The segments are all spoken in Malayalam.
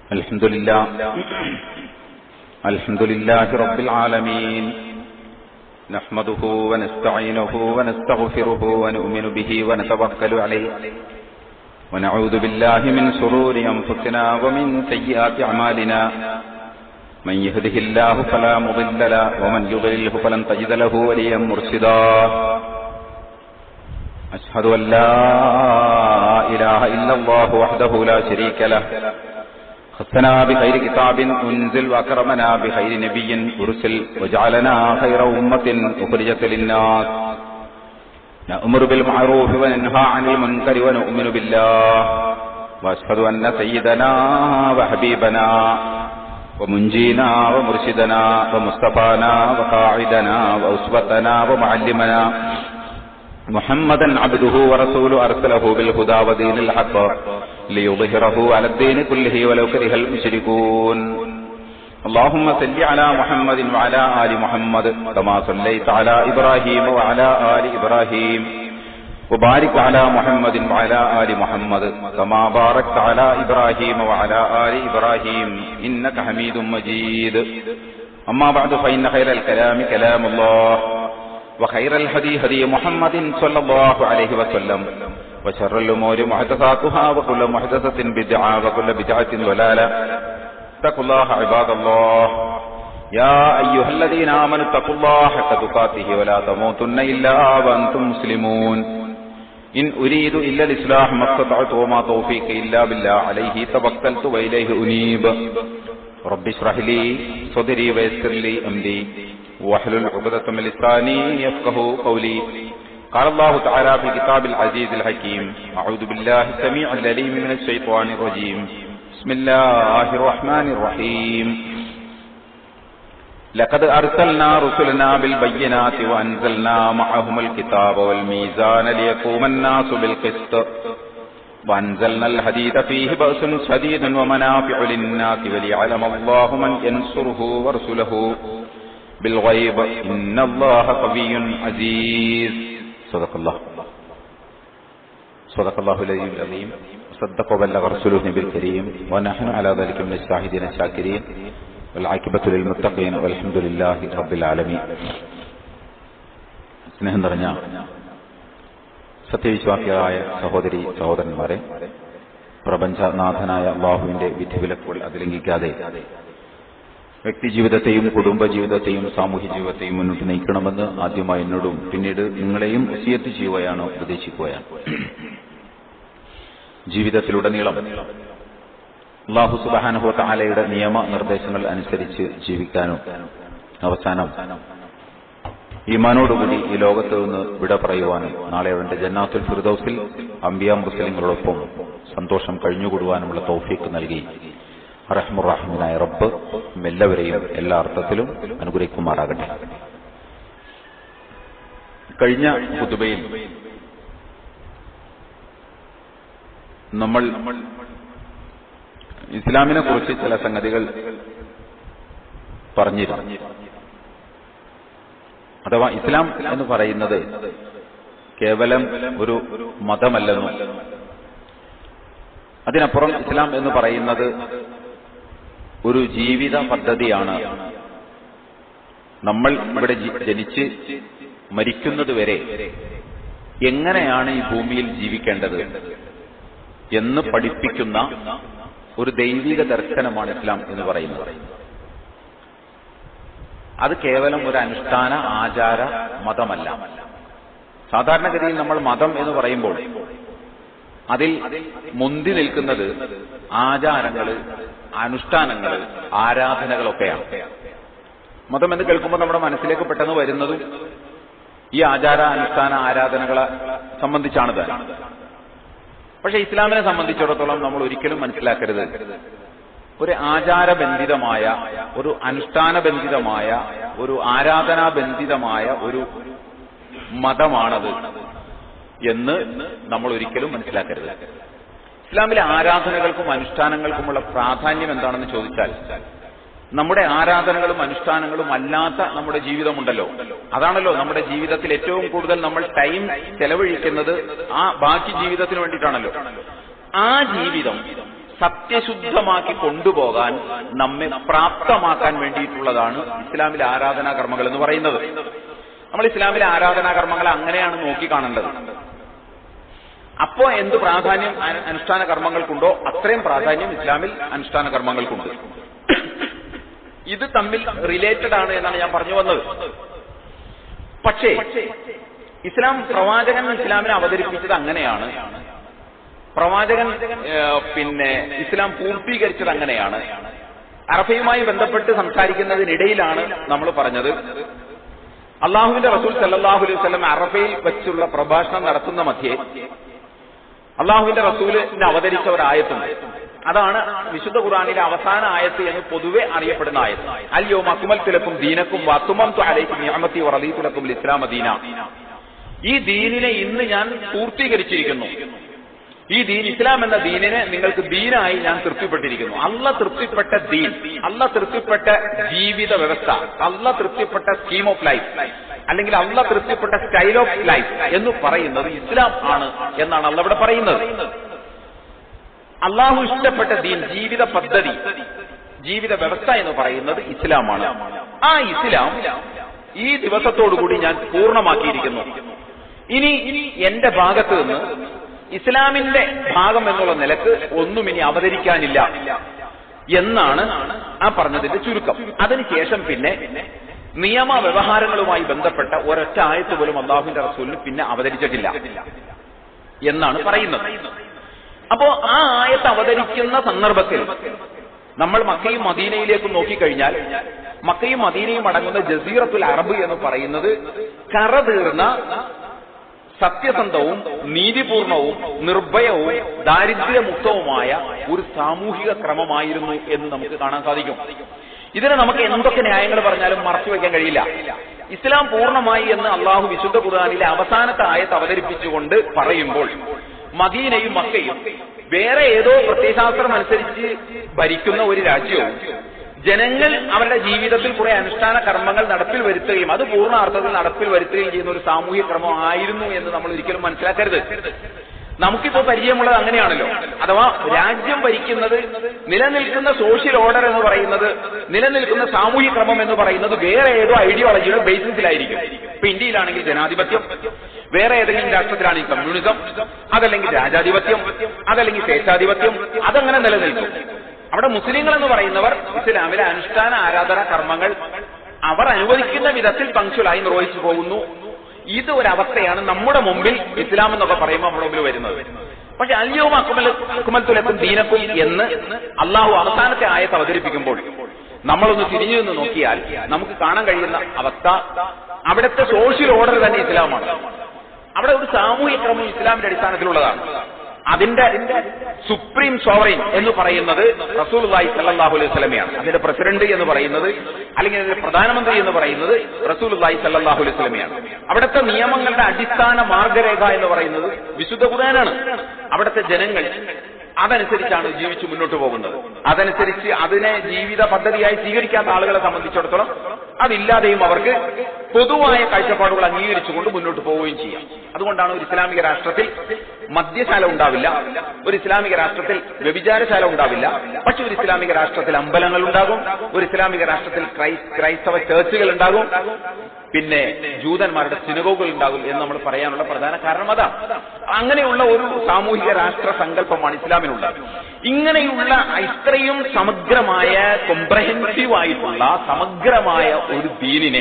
الحمد لله الحمد لله رب العالمين نحمده ونستعينه ونستغفره ونؤمن به ونتوكل عليه ونعوذ بالله من شرور أنفسنا ومن سيئات أعمالنا من يهده الله فلا مضل له ومن يضلله فلن تجد له وليا مرشدا أشهد أن لا إله إلا الله وحده لا شريك له خصنا بخير كتاب أنزل وأكرمنا بخير نبي أرسل وجعلنا خير أمة أخرجت للناس نأمر بالمعروف وننهى عن المنكر ونؤمن بالله وأشهد أن سيدنا وحبيبنا ومنجينا ومرشدنا ومصطفانا وقاعدنا وأسوتنا ومعلمنا محمدا عبده ورسوله أرسله بالهدى ودين الحق ليظهره على الدين كله ولو كره المشركون اللهم صل على محمد وعلى آل محمد كما صليت على إبراهيم وعلى آل إبراهيم وبارك على محمد وعلى آل محمد كما باركت على إبراهيم وعلى آل إبراهيم إنك حميد مجيد أما بعد فإن خير الكلام كلام الله وخير الهدي هدي محمد صلى الله عليه وسلم وشر الأمور محدثاتها وكل محدثة بدعة وكل بدعة ضلالة اتقوا الله عباد الله يا أيها الذين آمنوا اتقوا الله حق تقاته ولا تموتن إلا وأنتم مسلمون إن أريد إلا الإصلاح ما استطعت وما توفيقي إلا بالله عليه توكلت وإليه أنيب رب اشرح لي صدري ويسر لي أمري واحلل عقدة من لساني يفقه قولي قال الله تعالى في كتاب العزيز الحكيم أعوذ بالله السميع العليم من الشيطان الرجيم بسم الله الرحمن الرحيم لقد أرسلنا رسلنا بالبينات وأنزلنا معهم الكتاب والميزان ليقوم الناس بالقسط وأنزلنا الحديد فيه بأس شديد ومنافع للناس وليعلم الله من ينصره ورسله بالغيب إن الله قوي عزيز صدق الله صدق الله العلي العظيم وصدق وبلغ رسوله النبي الكريم ونحن على ذلك من الشاهدين الشاكرين والعاقبة للمتقين والحمد لله رب العالمين സ്നേഹം നിറഞ്ഞ സത്യവിശ്വാസികളായ സഹോദരി സഹോദരന്മാരെ പ്രപഞ്ചനാഥനായ അള്ളാഹുവിന്റെ വിധിവിലക്കുകൾ അതിലംഘിക്കാതെ വ്യക്തിജീവിതത്തെയും കുടുംബജീവിതത്തെയും സാമൂഹ്യ ജീവിതത്തെയും മുന്നോട്ട് നയിക്കണമെന്ന് ആദ്യമായി എന്നോടും പിന്നീട് നിങ്ങളെയും വസിയത്ത് ചെയ്യുകയാണ് ഉപദേശിക്കുകയാണ് ജീവിതത്തിലുടനീളം അള്ളാഹു സുബാനുഹോ താലയുടെ നിയമ നിർദ്ദേശങ്ങൾ അനുസരിച്ച് ജീവിക്കാനും അവസാനം ഈമാനോടുകൂടി ഈ ലോകത്ത് നിന്ന് വിട പറയുവാനും നാളെ അവന്റെ ജന്നാത്തുൽ ഫിർദൌസിൽ അംബിയ മുസ്ലിങ്ങളോടൊപ്പം സന്തോഷം കഴിഞ്ഞുകൂടുവാനുമുള്ള തൗഫീക്ക് നൽകി റഹ്മുറാഹിമിനായ റബ്ബ് എല്ലാവരെയും എല്ലാ അർത്ഥത്തിലും അനുഗ്രഹിക്കുമാറാകട്ടെ കഴിഞ്ഞ കുതുബയിൽ നമ്മൾ ഇസ്ലാമിനെ കുറിച്ച് ചില സംഗതികൾ പറഞ്ഞിരുന്നു അഥവാ ഇസ്ലാം എന്ന് പറയുന്നത് കേവലം ഒരു മതമല്ലെന്നും അതിനപ്പുറം ഇസ്ലാം എന്ന് പറയുന്നത് ഒരു ജീവിത പദ്ധതിയാണ് നമ്മൾ ഇവിടെ ജനിച്ച് മരിക്കുന്നത് വരെ എങ്ങനെയാണ് ഈ ഭൂമിയിൽ ജീവിക്കേണ്ടത് എന്ന് പഠിപ്പിക്കുന്ന ഒരു ദൈവിക ദർശനമാണ് ഇസ്ലാം എന്ന് പറയുന്നത് അത് കേവലം ഒരു അനുഷ്ഠാന ആചാര മതമല്ല സാധാരണഗതിയിൽ നമ്മൾ മതം എന്ന് പറയുമ്പോൾ അതിൽ മുന്തി നിൽക്കുന്നത് ആചാരങ്ങൾ അനുഷ്ഠാനങ്ങൾ ആരാധനകളൊക്കെയാണ് മതം എന്ന് കേൾക്കുമ്പോൾ നമ്മുടെ മനസ്സിലേക്ക് പെട്ടെന്ന് വരുന്നതും ഈ ആചാര അനുഷ്ഠാന ആരാധനകളെ സംബന്ധിച്ചാണ് താൻ പക്ഷെ ഇസ്ലാമിനെ സംബന്ധിച്ചിടത്തോളം നമ്മൾ ഒരിക്കലും മനസ്സിലാക്കരുത് ഒരു ആചാരബന്ധിതമായ ഒരു അനുഷ്ഠാനബന്ധിതമായ ഒരു ആരാധനാബന്ധിതമായ ഒരു മതമാണത് എന്ന് നമ്മൾ ഒരിക്കലും മനസ്സിലാക്കരുത് ഇസ്ലാമിലെ ആരാധനകൾക്കും അനുഷ്ഠാനങ്ങൾക്കുമുള്ള പ്രാധാന്യം എന്താണെന്ന് ചോദിച്ചാൽ നമ്മുടെ ആരാധനകളും അനുഷ്ഠാനങ്ങളും അല്ലാത്ത നമ്മുടെ ജീവിതമുണ്ടല്ലോ അതാണല്ലോ നമ്മുടെ ജീവിതത്തിൽ ഏറ്റവും കൂടുതൽ നമ്മൾ ടൈം ചെലവഴിക്കുന്നത് ആ ബാക്കി ജീവിതത്തിന് വേണ്ടിയിട്ടാണല്ലോ ആ ജീവിതം സത്യശുദ്ധമാക്കി കൊണ്ടുപോകാൻ നമ്മെ പ്രാപ്തമാക്കാൻ വേണ്ടിയിട്ടുള്ളതാണ് ഇസ്ലാമിലെ ആരാധനാ കർമ്മങ്ങൾ എന്ന് പറയുന്നത് നമ്മൾ ഇസ്ലാമിലെ ആരാധനാ കർമ്മങ്ങളെ അങ്ങനെയാണ് നോക്കിക്കാണേണ്ടത് അപ്പോ എന്ത് പ്രാധാന്യം അന- അനുഷ്ഠാന കർമ്മങ്ങൾക്കുണ്ടോ അത്രയും പ്രാധാന്യം ഇസ്ലാമിൽ അനുഷ്ഠാന കർമ്മങ്ങൾക്കുണ്ട് ഇത് തമ്മിൽ റിലേറ്റഡ് ആണ് എന്നാണ് ഞാൻ പറഞ്ഞു വന്നത് പക്ഷേ ഇസ്ലാം പ്രവാചകൻ ഇസ്ലാമിനെ അവതരിപ്പിച്ചത് അങ്ങനെയാണ് പ്രവാചകൻ ഏഹ്, പിന്നെ ഇസ്ലാം പൂർത്തീകരിച്ചത് അങ്ങനെയാണ് അറഫയുമായി ബന്ധപ്പെട്ട് സംസാരിക്കുന്നതിനിടയിലാണ് നമ്മൾ പറഞ്ഞത് അള്ളാഹുവിന്റെ റസൂൽ സല്ലല്ലാഹു അലൈഹി വസല്ലം അറഫയിൽ വെച്ചുള്ള പ്രഭാഷണം നടത്തുന്ന മധ്യേ അള്ളാഹുവിന്റെ റസൂലിന്റെ അവതരിച്ച ഒരു ആയത്തുണ്ട് അതാണ് വിശുദ്ധ ഖുർആാനിലെ അവസാന ആയത്ത് എന്ന് പൊതുവെ അറിയപ്പെടുന്ന ആയത്ത് അല്ലയോ മക്കുമൽ തിലക്കും ദീനക്കും വത്തുമം അലൈക്കും നിയമത്തി വറദീത്തുലക്കും ഇസ്ലാം ദീന ഈ ദീനിനെ ഇന്ന് ഞാൻ പൂർത്തീകരിച്ചിരിക്കുന്നു ഈ ദീൻ ഇസ്ലാം എന്ന ദീനിനെ നിങ്ങൾക്ക് ദീനായി ഞാൻ തൃപ്തിപ്പെട്ടിരിക്കുന്നു അല്ല തൃപ്തിപ്പെട്ട ദീൻ അല്ല തൃപ്തിപ്പെട്ട ജീവിത വ്യവസ്ഥ അല്ല തൃപ്തിപ്പെട്ട സ്കീം ഓഫ് ലൈഫ് അല്ലെങ്കിൽ അല്ല തൃപ്തിപ്പെട്ട സ്റ്റൈൽ ഓഫ് ലൈഫ് എന്ന് പറയുന്നത് ഇസ്ലാം ആണ് എന്നാണ് അല്ല ഇവിടെ പറയുന്നത് അള്ളാഹു ഇഷ്ടപ്പെട്ട ദീൻ ജീവിത പദ്ധതി ജീവിത വ്യവസ്ഥ എന്ന് പറയുന്നത് ഇസ്ലാമാണ് ആ ഇസ്ലാം ഈ ദിവസത്തോടുകൂടി ഞാൻ പൂർണ്ണമാക്കിയിരിക്കുന്നു ഇനി എന്റെ ഭാഗത്ത് നിന്ന് ഇസ്ലാമിന്റെ ഭാഗം എന്നുള്ള നിലക്ക് ഒന്നും ഇനി അവതരിക്കാനില്ല എന്നാണ് ആ പറഞ്ഞതിന്റെ ചുരുക്കം അതിനുശേഷം പിന്നെ നിയമ വ്യവഹാരങ്ങളുമായി ബന്ധപ്പെട്ട ഒരൊറ്റ ആയത്ത് പോലും അള്ളാഹുവിന്റെ റസൂലിന് പിന്നെ അവതരിച്ചിട്ടില്ല എന്നാണ് പറയുന്നത് അപ്പോ ആ ആയത്ത് അവതരിക്കുന്ന സന്ദർഭത്തിൽ നമ്മൾ മക്കയും മദീനയിലേക്ക് നോക്കിക്കഴിഞ്ഞാൽ മക്കയും മദീനയും അടങ്ങുന്ന ജസീറത്തുൽ അറബ് എന്ന് പറയുന്നത് കറ തീർന്ന സത്യസന്ധവും നീതിപൂർണവും നിർഭയവും ദാരിദ്ര്യമുക്തവുമായ ഒരു സാമൂഹിക ക്രമമായിരുന്നു എന്ന് നമുക്ക് കാണാൻ സാധിക്കും ഇതിന് നമുക്ക് എന്തൊക്കെ ന്യായങ്ങൾ പറഞ്ഞാലും മറച്ചു വെക്കാൻ കഴിയില്ല ഇസ്ലാം പൂർണ്ണമായി എന്ന് അള്ളാഹു വിശുദ്ധ ഖുർആാനിലെ അവസാനത്തെ ആയത്ത് അവതരിപ്പിച്ചുകൊണ്ട് പറയുമ്പോൾ മദീനയും മക്കയും വേറെ ഏതോ പ്രത്യയശാസ്ത്രം അനുസരിച്ച് ഭരിക്കുന്ന ഒരു രാജ്യവും ജനങ്ങൾ അവരുടെ ജീവിതത്തിൽ കുറെ അനുഷ്ഠാന കർമ്മങ്ങൾ നടപ്പിൽ വരുത്തുകയും അത് പൂർണ്ണാർത്ഥത്തിൽ നടപ്പിൽ വരുത്തുകയും ചെയ്യുന്ന ഒരു സാമൂഹിക ക്രമം ആയിരുന്നു എന്ന് നമ്മൾ ഒരിക്കലും മനസ്സിലാക്കരുത് നമുക്കിപ്പോ പരിചയമുള്ളത് അങ്ങനെയാണല്ലോ അഥവാ രാജ്യം ഭരിക്കുന്നത് നിലനിൽക്കുന്ന സോഷ്യൽ ഓർഡർ എന്ന് പറയുന്നത് നിലനിൽക്കുന്ന സാമൂഹിക ക്രമം എന്ന് പറയുന്നത് വേറെ ഏതോ ഐഡിയോളജിയുടെ ബേസിസിലായിരിക്കും ഇപ്പൊ ഇന്ത്യയിലാണെങ്കിൽ ജനാധിപത്യം വേറെ ഏതെങ്കിലും രാഷ്ട്രത്തിലാണെങ്കിൽ കമ്മ്യൂണിസം അതല്ലെങ്കിൽ രാജാധിപത്യം അതല്ലെങ്കിൽ സ്വേച്ഛാധിപത്യം അതങ്ങനെ നിലനിൽക്കും അവിടെ മുസ്ലിങ്ങൾ എന്ന് പറയുന്നവർ ഇസ്ലാമിലെ അനുഷ്ഠാന ആരാധന കർമ്മങ്ങൾ അവർ അനുവദിക്കുന്ന വിധത്തിൽ പങ്ക്ച്വലായി നിർവഹിച്ചു പോകുന്നു ഇത് ഒരവസ്ഥയാണ് നമ്മുടെ മുമ്പിൽ ഇസ്ലാം എന്നൊക്കെ പറയുമ്പോൾ നമ്മുടെ മുമ്പിൽ വരുന്നത് പക്ഷെ അല്യവും അക്കുമൽ അക്കുമൽത്തുലക്കും ദീനക്കും എന്ന് അള്ളാഹു അവസാനത്തെ ആയത്ത് അവതരിപ്പിക്കുമ്പോൾ നമ്മളൊന്ന് തിരിഞ്ഞു നിന്ന് നോക്കിയാൽ നമുക്ക് കാണാൻ കഴിയുന്ന അവസ്ഥ അവിടുത്തെ സോഷ്യൽ ഓർഡർ തന്നെ ഇസ്ലാമാണ് അവിടെ ഒരു സാമൂഹിക ക്രമം ഇസ്ലാമിന്റെ അടിസ്ഥാനത്തിലുള്ളതാണ് അതിന്റെ സുപ്രീം സോവറിൻ എന്ന് പറയുന്നത് റസൂൽഹി സല്ലാഹു അലൈഹി സ്വലമയാണ് അതിന്റെ പ്രസിഡന്റ് എന്ന് പറയുന്നത് അല്ലെങ്കിൽ അതിന്റെ പ്രധാനമന്ത്രി എന്ന് പറയുന്നത് റസൂൽഹി സല്ലാഹു അലൈഹി സ്വലമയാണ് അവിടുത്തെ നിയമങ്ങളുടെ അടിസ്ഥാന മാർഗരേഖ എന്ന് പറയുന്നത് വിശുദ്ധ ഖുർആനാണ് അവിടുത്തെ ജനങ്ങൾ അതനുസരിച്ചാണ് ജീവിച്ചു മുന്നോട്ട് പോകുന്നത് അതനുസരിച്ച് അതിനെ ജീവിത പദ്ധതിയായി സ്വീകരിക്കാത്ത ആളുകളെ സംബന്ധിച്ചിടത്തോളം അതില്ലാതെയും അവർക്ക് പൊതുവായ കാഴ്ചപ്പാടുകൾ അംഗീകരിച്ചുകൊണ്ട് മുന്നോട്ട് പോവുകയും ചെയ്യാം അതുകൊണ്ടാണ് ഒരു ഇസ്ലാമിക രാഷ്ട്രത്തിൽ മദ്യശാല ഉണ്ടാവില്ല ഒരു ഇസ്ലാമിക രാഷ്ട്രത്തിൽ വ്യഭിചാരശാല ഉണ്ടാവില്ല പക്ഷെ ഒരു ഇസ്ലാമിക രാഷ്ട്രത്തിൽ അമ്പലങ്ങൾ ഉണ്ടാകും ഒരു ഇസ്ലാമിക രാഷ്ട്രത്തിൽ ക്രൈ- ക്രൈസ്തവ ചേർച്ചുകൾ ഉണ്ടാകും പിന്നെ ജൂതന്മാരുടെ സിനഗോഗുകൾ ഉണ്ടാകും എന്ന് നമ്മൾ പറയാനുള്ള പ്രധാന കാരണം അതാണ് അങ്ങനെയുള്ള ഒരു സാമൂഹിക രാഷ്ട്ര സങ്കല്പമാണ് ഇസ്ലാമിനുള്ളത് ഇങ്ങനെയുള്ള ഇത്രയും സമഗ്രമായ കോംപ്രഹെൻസീവ് ആയിട്ടുള്ള സമഗ്രമായ ഒരു ദീനിനെ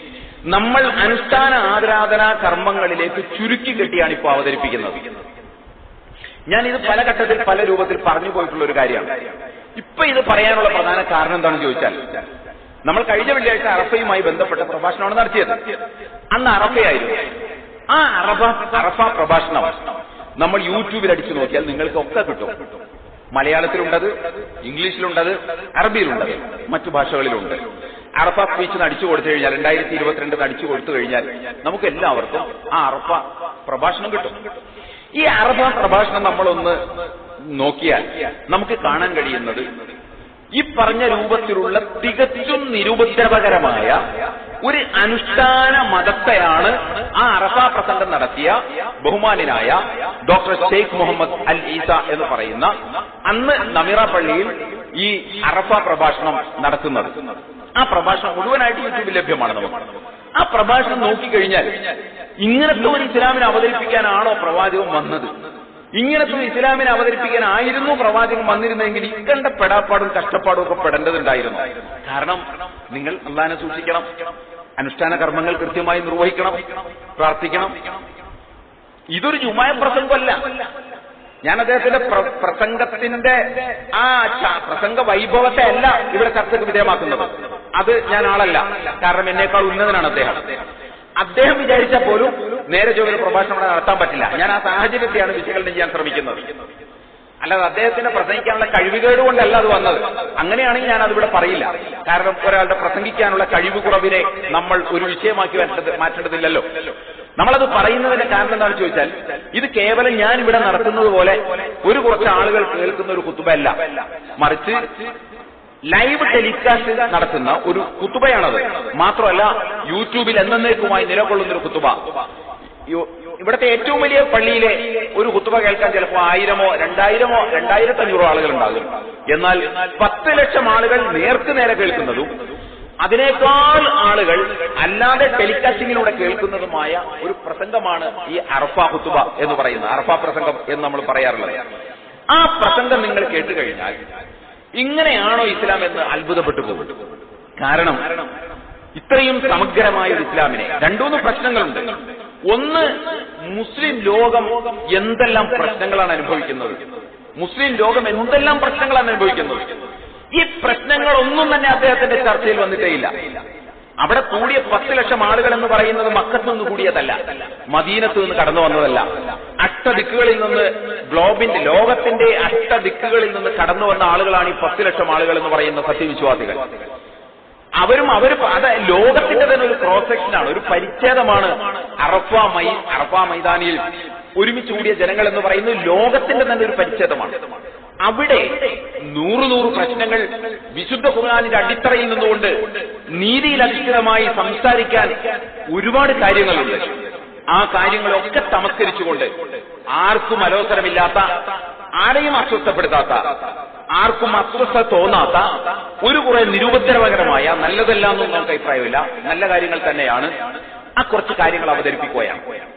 നമ്മൾ അനുഷ്ഠാന ആരാധനാ കർമ്മങ്ങളിലേക്ക് ചുരുക്കി കെട്ടിയാണ് ഇപ്പോൾ അവതരിപ്പിക്കുന്നത് ഞാൻ ഇത് പല ഘട്ടത്തിൽ പല രൂപത്തിൽ പറഞ്ഞു പോയിട്ടുള്ള ഒരു കാര്യമാണ് ഇപ്പൊ ഇത് പറയാനുള്ള പ്രധാന കാരണം എന്താണെന്ന് ചോദിച്ചാൽ നമ്മൾ കഴിഞ്ഞ വെള്ളിയാഴ്ച അറഫയുമായി ബന്ധപ്പെട്ട പ്രഭാഷണമാണ് നടത്തിയത് അന്ന് അറഫയായിരുന്നു ആ അറഫ അറഫ പ്രഭാഷണം നമ്മൾ യൂട്യൂബിൽ അടിച്ചു നോക്കിയാൽ നിങ്ങൾക്ക് ഒക്കെ കിട്ടും മലയാളത്തിലുണ്ടത് ഇംഗ്ലീഷിലുണ്ടത് അറബിയിലുണ്ടത് മറ്റു ഭാഷകളിലുണ്ട് അറഫ സ്പീച്ച് അടിച്ചു കൊടുത്തു കഴിഞ്ഞാൽ രണ്ടായിരത്തി ഇരുപത്തിരണ്ട് അടിച്ചു കൊടുത്തു കഴിഞ്ഞാൽ നമുക്ക് എല്ലാവർക്കും ആ അറഫ പ്രഭാഷണം കിട്ടും ഈ അറഫ പ്രഭാഷണം നമ്മളൊന്ന് നോക്കിയാൽ നമുക്ക് കാണാൻ കഴിയുന്നത് ഈ പറഞ്ഞ രൂപത്തിലുള്ള തികച്ചും നിരുപദ്രവകരമായ ഒരു അനുഷ്ഠാന മതത്തെയാണ് ആ അറഫ പ്രസംഗം നടത്തിയ ബഹുമാനായ doctor Sheikh Mohammad al Issa എന്ന് പറയുന്ന അന്ന് നമിറ പള്ളിയിൽ ഈ അറഫ പ്രഭാഷണം നടത്തുന്നത് ആ പ്രഭാഷണം മുഴുവനായിട്ട് യൂട്യൂബിൽ ലഭ്യമാണ് നമുക്ക് ആ പ്രഭാഷണം നോക്കിക്കഴിഞ്ഞാൽ ഇങ്ങനത്തെ ഒരു ഇസ്ലാമിനെ അവതരിപ്പിക്കാനാണോ പ്രവാചകൻ വന്നത് ഇങ്ങനത്തെ ഒരു ഇസ്ലാമിനെ അവതരിപ്പിക്കാനായിരുന്നു പ്രവാചകൻ വന്നിരുന്നെങ്കിൽ ഇക്കണ്ട പെടാപ്പാടും കഷ്ടപ്പാടും ഒക്കെ പെടേണ്ടതുണ്ടായിരുന്നു കാരണം നിങ്ങൾ അള്ളാനെ സൂക്ഷിക്കണം അനുഷ്ഠാന കർമ്മങ്ങൾ കൃത്യമായി നിർവഹിക്കണം പ്രാർത്ഥിക്കണം ഇതൊരു ജുമായ പ്രസംഗമല്ല ഞാൻ അദ്ദേഹത്തിന്റെ പ്ര- പ്രസംഗത്തിന്റെ ആ ച- പ്രസംഗ വൈഭവത്തെ അല്ല ഇവിടെ ചർച്ചയ്ക്ക് വിധേയമാക്കുന്നത് അത് ഞാൻ ആളല്ല കാരണം എന്നേക്കാൾ ഉന്നതനാണ് അദ്ദേഹം അദ്ദേഹം വിചാരിച്ചാൽ പോലും നേരെ ചൊവ്വ പ്രഭാഷണം ഇവിടെ നടത്താൻ പറ്റില്ല ഞാൻ ആ സാഹചര്യത്തെയാണ് വിശകലനം ചെയ്യാൻ ശ്രമിക്കുന്നത് അല്ലാതെ അദ്ദേഹത്തിന് പ്രസംഗിക്കാനുള്ള കഴിവുകേട് കൊണ്ടല്ല അത് വന്നത് അങ്ങനെയാണെങ്കിൽ ഞാൻ അതിവിടെ പറയില്ല കാരണം ഒരാളുടെ പ്രസംഗിക്കാനുള്ള കഴിവ് കുറവിനെ നമ്മൾ ഒരു വിഷയമാക്കി മാറ്റേണ്ടത് മാറ്റേണ്ടതില്ലല്ലോ നമ്മളത് പറയുന്നതിന്റെ കാരണം എന്താണെന്ന് ചോദിച്ചാൽ ഇത് കേവലം ഞാൻ ഇവിടെ നടത്തുന്നത് പോലെ ഒരു കുറച്ച് ആളുകൾ കേൾക്കുന്ന ഒരു കുത്തുബല്ല മറിച്ച് ലൈവ് ടെലികാസ്റ്റ് നടത്തുന്ന ഒരു കുത്തുബയാണത് മാത്രമല്ല യൂട്യൂബിൽ എന്നേക്കുമായി നിലകൊള്ളുന്ന ഒരു കുത്തുബ യു- ഇവിടുത്തെ ഏറ്റവും വലിയ പള്ളിയിലെ ഒരു കുത്തുബ കേൾക്കാൻ ചിലപ്പോൾ ആയിരമോ രണ്ടായിരമോ രണ്ടായിരത്തി അഞ്ഞൂറോ ആളുകൾ ഉണ്ടാകും എന്നാൽ പത്ത് ലക്ഷം ആളുകൾ നേർക്ക് നേരെ കേൾക്കുന്നതും അതിനേക്കാൾ ആളുകൾ അല്ലാതെ ടെലികാസ്റ്റിങ്ങിലൂടെ കേൾക്കുന്നതുമായ ഒരു പ്രസംഗമാണ് ഈ അറഫ കുത്തുബ എന്ന് പറയുന്നത് അറഫ പ്രസംഗം എന്ന് നമ്മൾ പറയാറുള്ളത് ആ പ്രസംഗം നിങ്ങൾ കേട്ട് കഴിഞ്ഞാൽ ഇങ്ങനെയാണോ ഇസ്ലാം എന്ന് അത്ഭുതപ്പെട്ടു പോകും കാരണം ഇത്രയും സമഗ്രമായ ഒരു ഇസ്ലാമിനെ രണ്ടൂന്ന് പ്രശ്നങ്ങളുണ്ട് ഒന്ന് മുസ്ലിം ലോകം എന്തെല്ലാം പ്രശ്നങ്ങളാണ് അനുഭവിക്കുന്നത് മുസ്ലിം ലോകം എന്തെല്ലാം പ്രശ്നങ്ങളാണ് അനുഭവിക്കുന്നത് ഈ പ്രശ്നങ്ങളൊന്നും തന്നെ അദ്ദേഹത്തിന്റെ ചർച്ചയിൽ വന്നിട്ടേ ഇല്ല അവിടെ കൂടിയ പത്ത് ലക്ഷം ആളുകൾ എന്ന് പറയുന്നത് മക്കത്ത് നിന്ന് കൂടിയതല്ല മദീനത്ത് നിന്ന് കടന്നു വന്നതല്ല അഷ്ടദിക്കുകളിൽ നിന്ന് ഗ്ലോബിന്റെ ലോകത്തിന്റെ അഷ്ടദിക്കുകളിൽ നിന്ന് കടന്നു വന്ന ആളുകളാണ് ഈ പത്ത് ലക്ഷം ആളുകൾ എന്ന് പറയുന്ന സത്യവിശ്വാസികൾ അവരും അവർ അത് ലോകത്തിന്റെ തന്നെ ഒരു ക്രോസ് സെക്ഷനാണ് ഒരു പരിച്ഛേദമാണ് അറഫ മൈ അറഫ മൈതാനിയിൽ ഒരുമിച്ച് കൂടിയ ജനങ്ങൾ എന്ന് പറയുന്നത് ലോകത്തിന്റെ തന്നെ ഒരു പരിച്ഛേദമാണ് അവിടെ നൂറ് നൂറ് പ്രശ്നങ്ങൾ വിശുദ്ധ ഖുർആാനിന്റെ അടിത്തറയിൽ നിന്നുകൊണ്ട് നീതിയിൽ അധിഷ്ഠിതമായി സംസാരിക്കാൻ ഒരുപാട് കാര്യങ്ങളുണ്ട് ആ കാര്യങ്ങളൊക്കെ തമസ്കരിച്ചുകൊണ്ട് ആർക്കും അലോസരമില്ലാത്ത ആരെയും അസ്വസ്ഥപ്പെടുത്താത്ത ആർക്കും അസ്വസ്ഥ തോന്നാത്ത ഒരു കുറെ നിരുപദ്രവകരമായ നല്ലതെല്ലാന്നും നമുക്ക് അഭിപ്രായമില്ല നല്ല കാര്യങ്ങൾ തന്നെയാണ് ആ കുറച്ച് കാര്യങ്ങൾ അവതരിപ്പിക്കുകയാണ്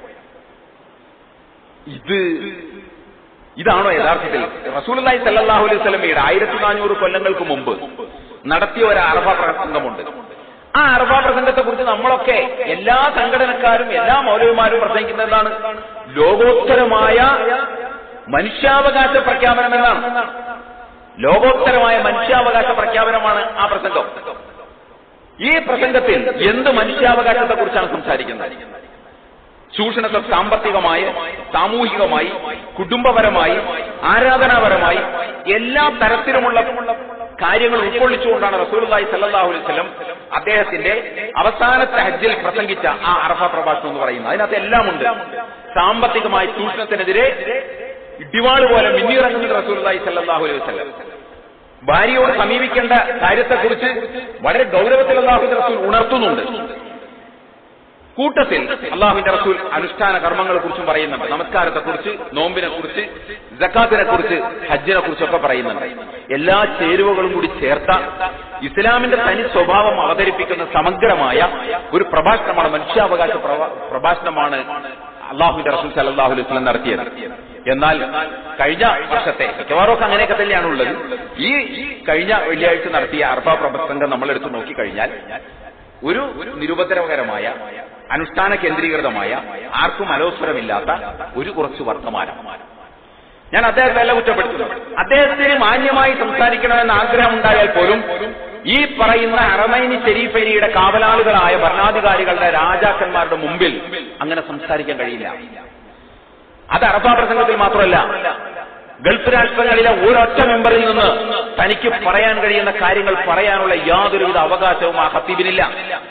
ഇത് ഇതാണോ യഥാർത്ഥത്തിൽ റസൂലി സല്ലാഹു അലൈഹി സ്വലമയുടെ ആയിരത്തി നാനൂറ് കൊല്ലങ്ങൾക്ക് മുമ്പ് നടത്തിയ ഒരു അറഫ പ്രസംഗമുണ്ട് ആ അറഫ പ്രസംഗത്തെ കുറിച്ച് നമ്മളൊക്കെ എല്ലാ സംഘടനക്കാരും എല്ലാ മൗലവിമാരും പ്രസംഗിക്കുന്നത് എന്താണ് ലോകോത്തരമായ മനുഷ്യാവകാശ പ്രഖ്യാപനം എന്നാണ് ലോകോത്തരമായ മനുഷ്യാവകാശ പ്രഖ്യാപനമാണ് ആ പ്രസംഗം ഈ പ്രസംഗത്തിൽ എന്ത് മനുഷ്യാവകാശത്തെ കുറിച്ചാണ് സംസാരിക്കുന്നത് ചൂഷണത്തെ സാമ്പത്തികമായി സാമൂഹികമായി കുടുംബപരമായി ആരാധനാപരമായി എല്ലാ തരത്തിലുമുള്ള കാര്യങ്ങൾ ഉൾക്കൊള്ളിച്ചുകൊണ്ടാണ് റസൂലുള്ളാഹി സല്ലല്ലാഹു അലൈഹി വസല്ലം അദ്ദേഹത്തിന്റെ അവസാനത്തെ ഹജ്ജിൽ പ്രസംഗിച്ച ആ അറഫ പ്രഭാഷണം എന്ന് പറയുന്നത് അതിനകത്ത് എല്ലാം ഉണ്ട് സാമ്പത്തികമായി ചൂഷണത്തിനെതിരെ ഇടിവാള് പോലെ മിന്നിറങ്ങുന്ന റസൂലുള്ളാഹി സല്ലല്ലാഹു അലൈഹി വസല്ലം ഭാര്യയോട് സമീപിക്കേണ്ട കാര്യത്തെക്കുറിച്ച് വളരെ ഗൗരവത്തിൽ അള്ളാഹുവിന്റെ റസൂൽ ഉണർത്തുന്നുണ്ട് കൂട്ടത്തിൽ അള്ളാഹുവിന്റെ റസൂൽ അനുഷ്ഠാന കർമ്മങ്ങളെ കുറിച്ചും പറയുന്നുണ്ട് നമസ്കാരത്തെ കുറിച്ച് നോമ്പിനെ കുറിച്ച് ജക്കാത്തിനെ കുറിച്ച് ഹജ്ജിനെ കുറിച്ചൊക്കെ പറയുന്നുണ്ട് എല്ലാ ചേരുവകളും കൂടി ചേർത്ത ഇസ്ലാമിന്റെ തനി സ്വഭാവം അവതരിപ്പിക്കുന്ന സമഗ്രമായ ഒരു പ്രഭാഷണമാണ് മനുഷ്യാവകാശ പ്രവ- പ്രഭാഷണമാണ് അള്ളാഹുവിന്റെ റസൂൽ സല്ലാഹു അലൈഹി വസല്ലം നടത്തിയത് എന്നാൽ കഴിഞ്ഞ വർഷത്തെ മിക്കവാറും അങ്ങനെയൊക്കെ തന്നെയാണുള്ളത് ഈ കഴിഞ്ഞ വെള്ളിയാഴ്ച നടത്തിയ അർബ പ്രസംഗം നമ്മൾ എടുത്തു നോക്കിക്കഴിഞ്ഞാൽ ഒരു നിരുപദ്രവകരമായ അനുഷ്ഠാന കേന്ദ്രീകൃതമായ ആർക്കും അലോസ്വരമില്ലാത്ത ഒരു കുറച്ച് വർത്തമാനം ഞാൻ അദ്ദേഹത്തെ അല്ല കുറ്റപ്പെടുത്തുന്നു അദ്ദേഹത്തിന് മാന്യമായി സംസാരിക്കണമെന്ന് ആഗ്രഹമുണ്ടായാൽ പോലും ഈ പറയുന്ന അറമൈനി ഷെരീഫേരിയുടെ കാവലാളുകളായ ഭരണാധികാരികളുടെ രാജാക്കന്മാരുടെ മുമ്പിൽ അങ്ങനെ സംസാരിക്കാൻ കഴിയില്ല അത് അറഫ പ്രസംഗത്തിൽ മാത്രമല്ല ഗൾഫ് രാഷ്ട്രങ്ങളിലെ ഒരൊറ്റ മെമ്പറിൽ നിന്ന് തനിക്ക് പറയാൻ കഴിയുന്ന കാര്യങ്ങൾ പറയാനുള്ള യാതൊരുവിധ അവകാശവും ആ ഹത്തീബിനില്ല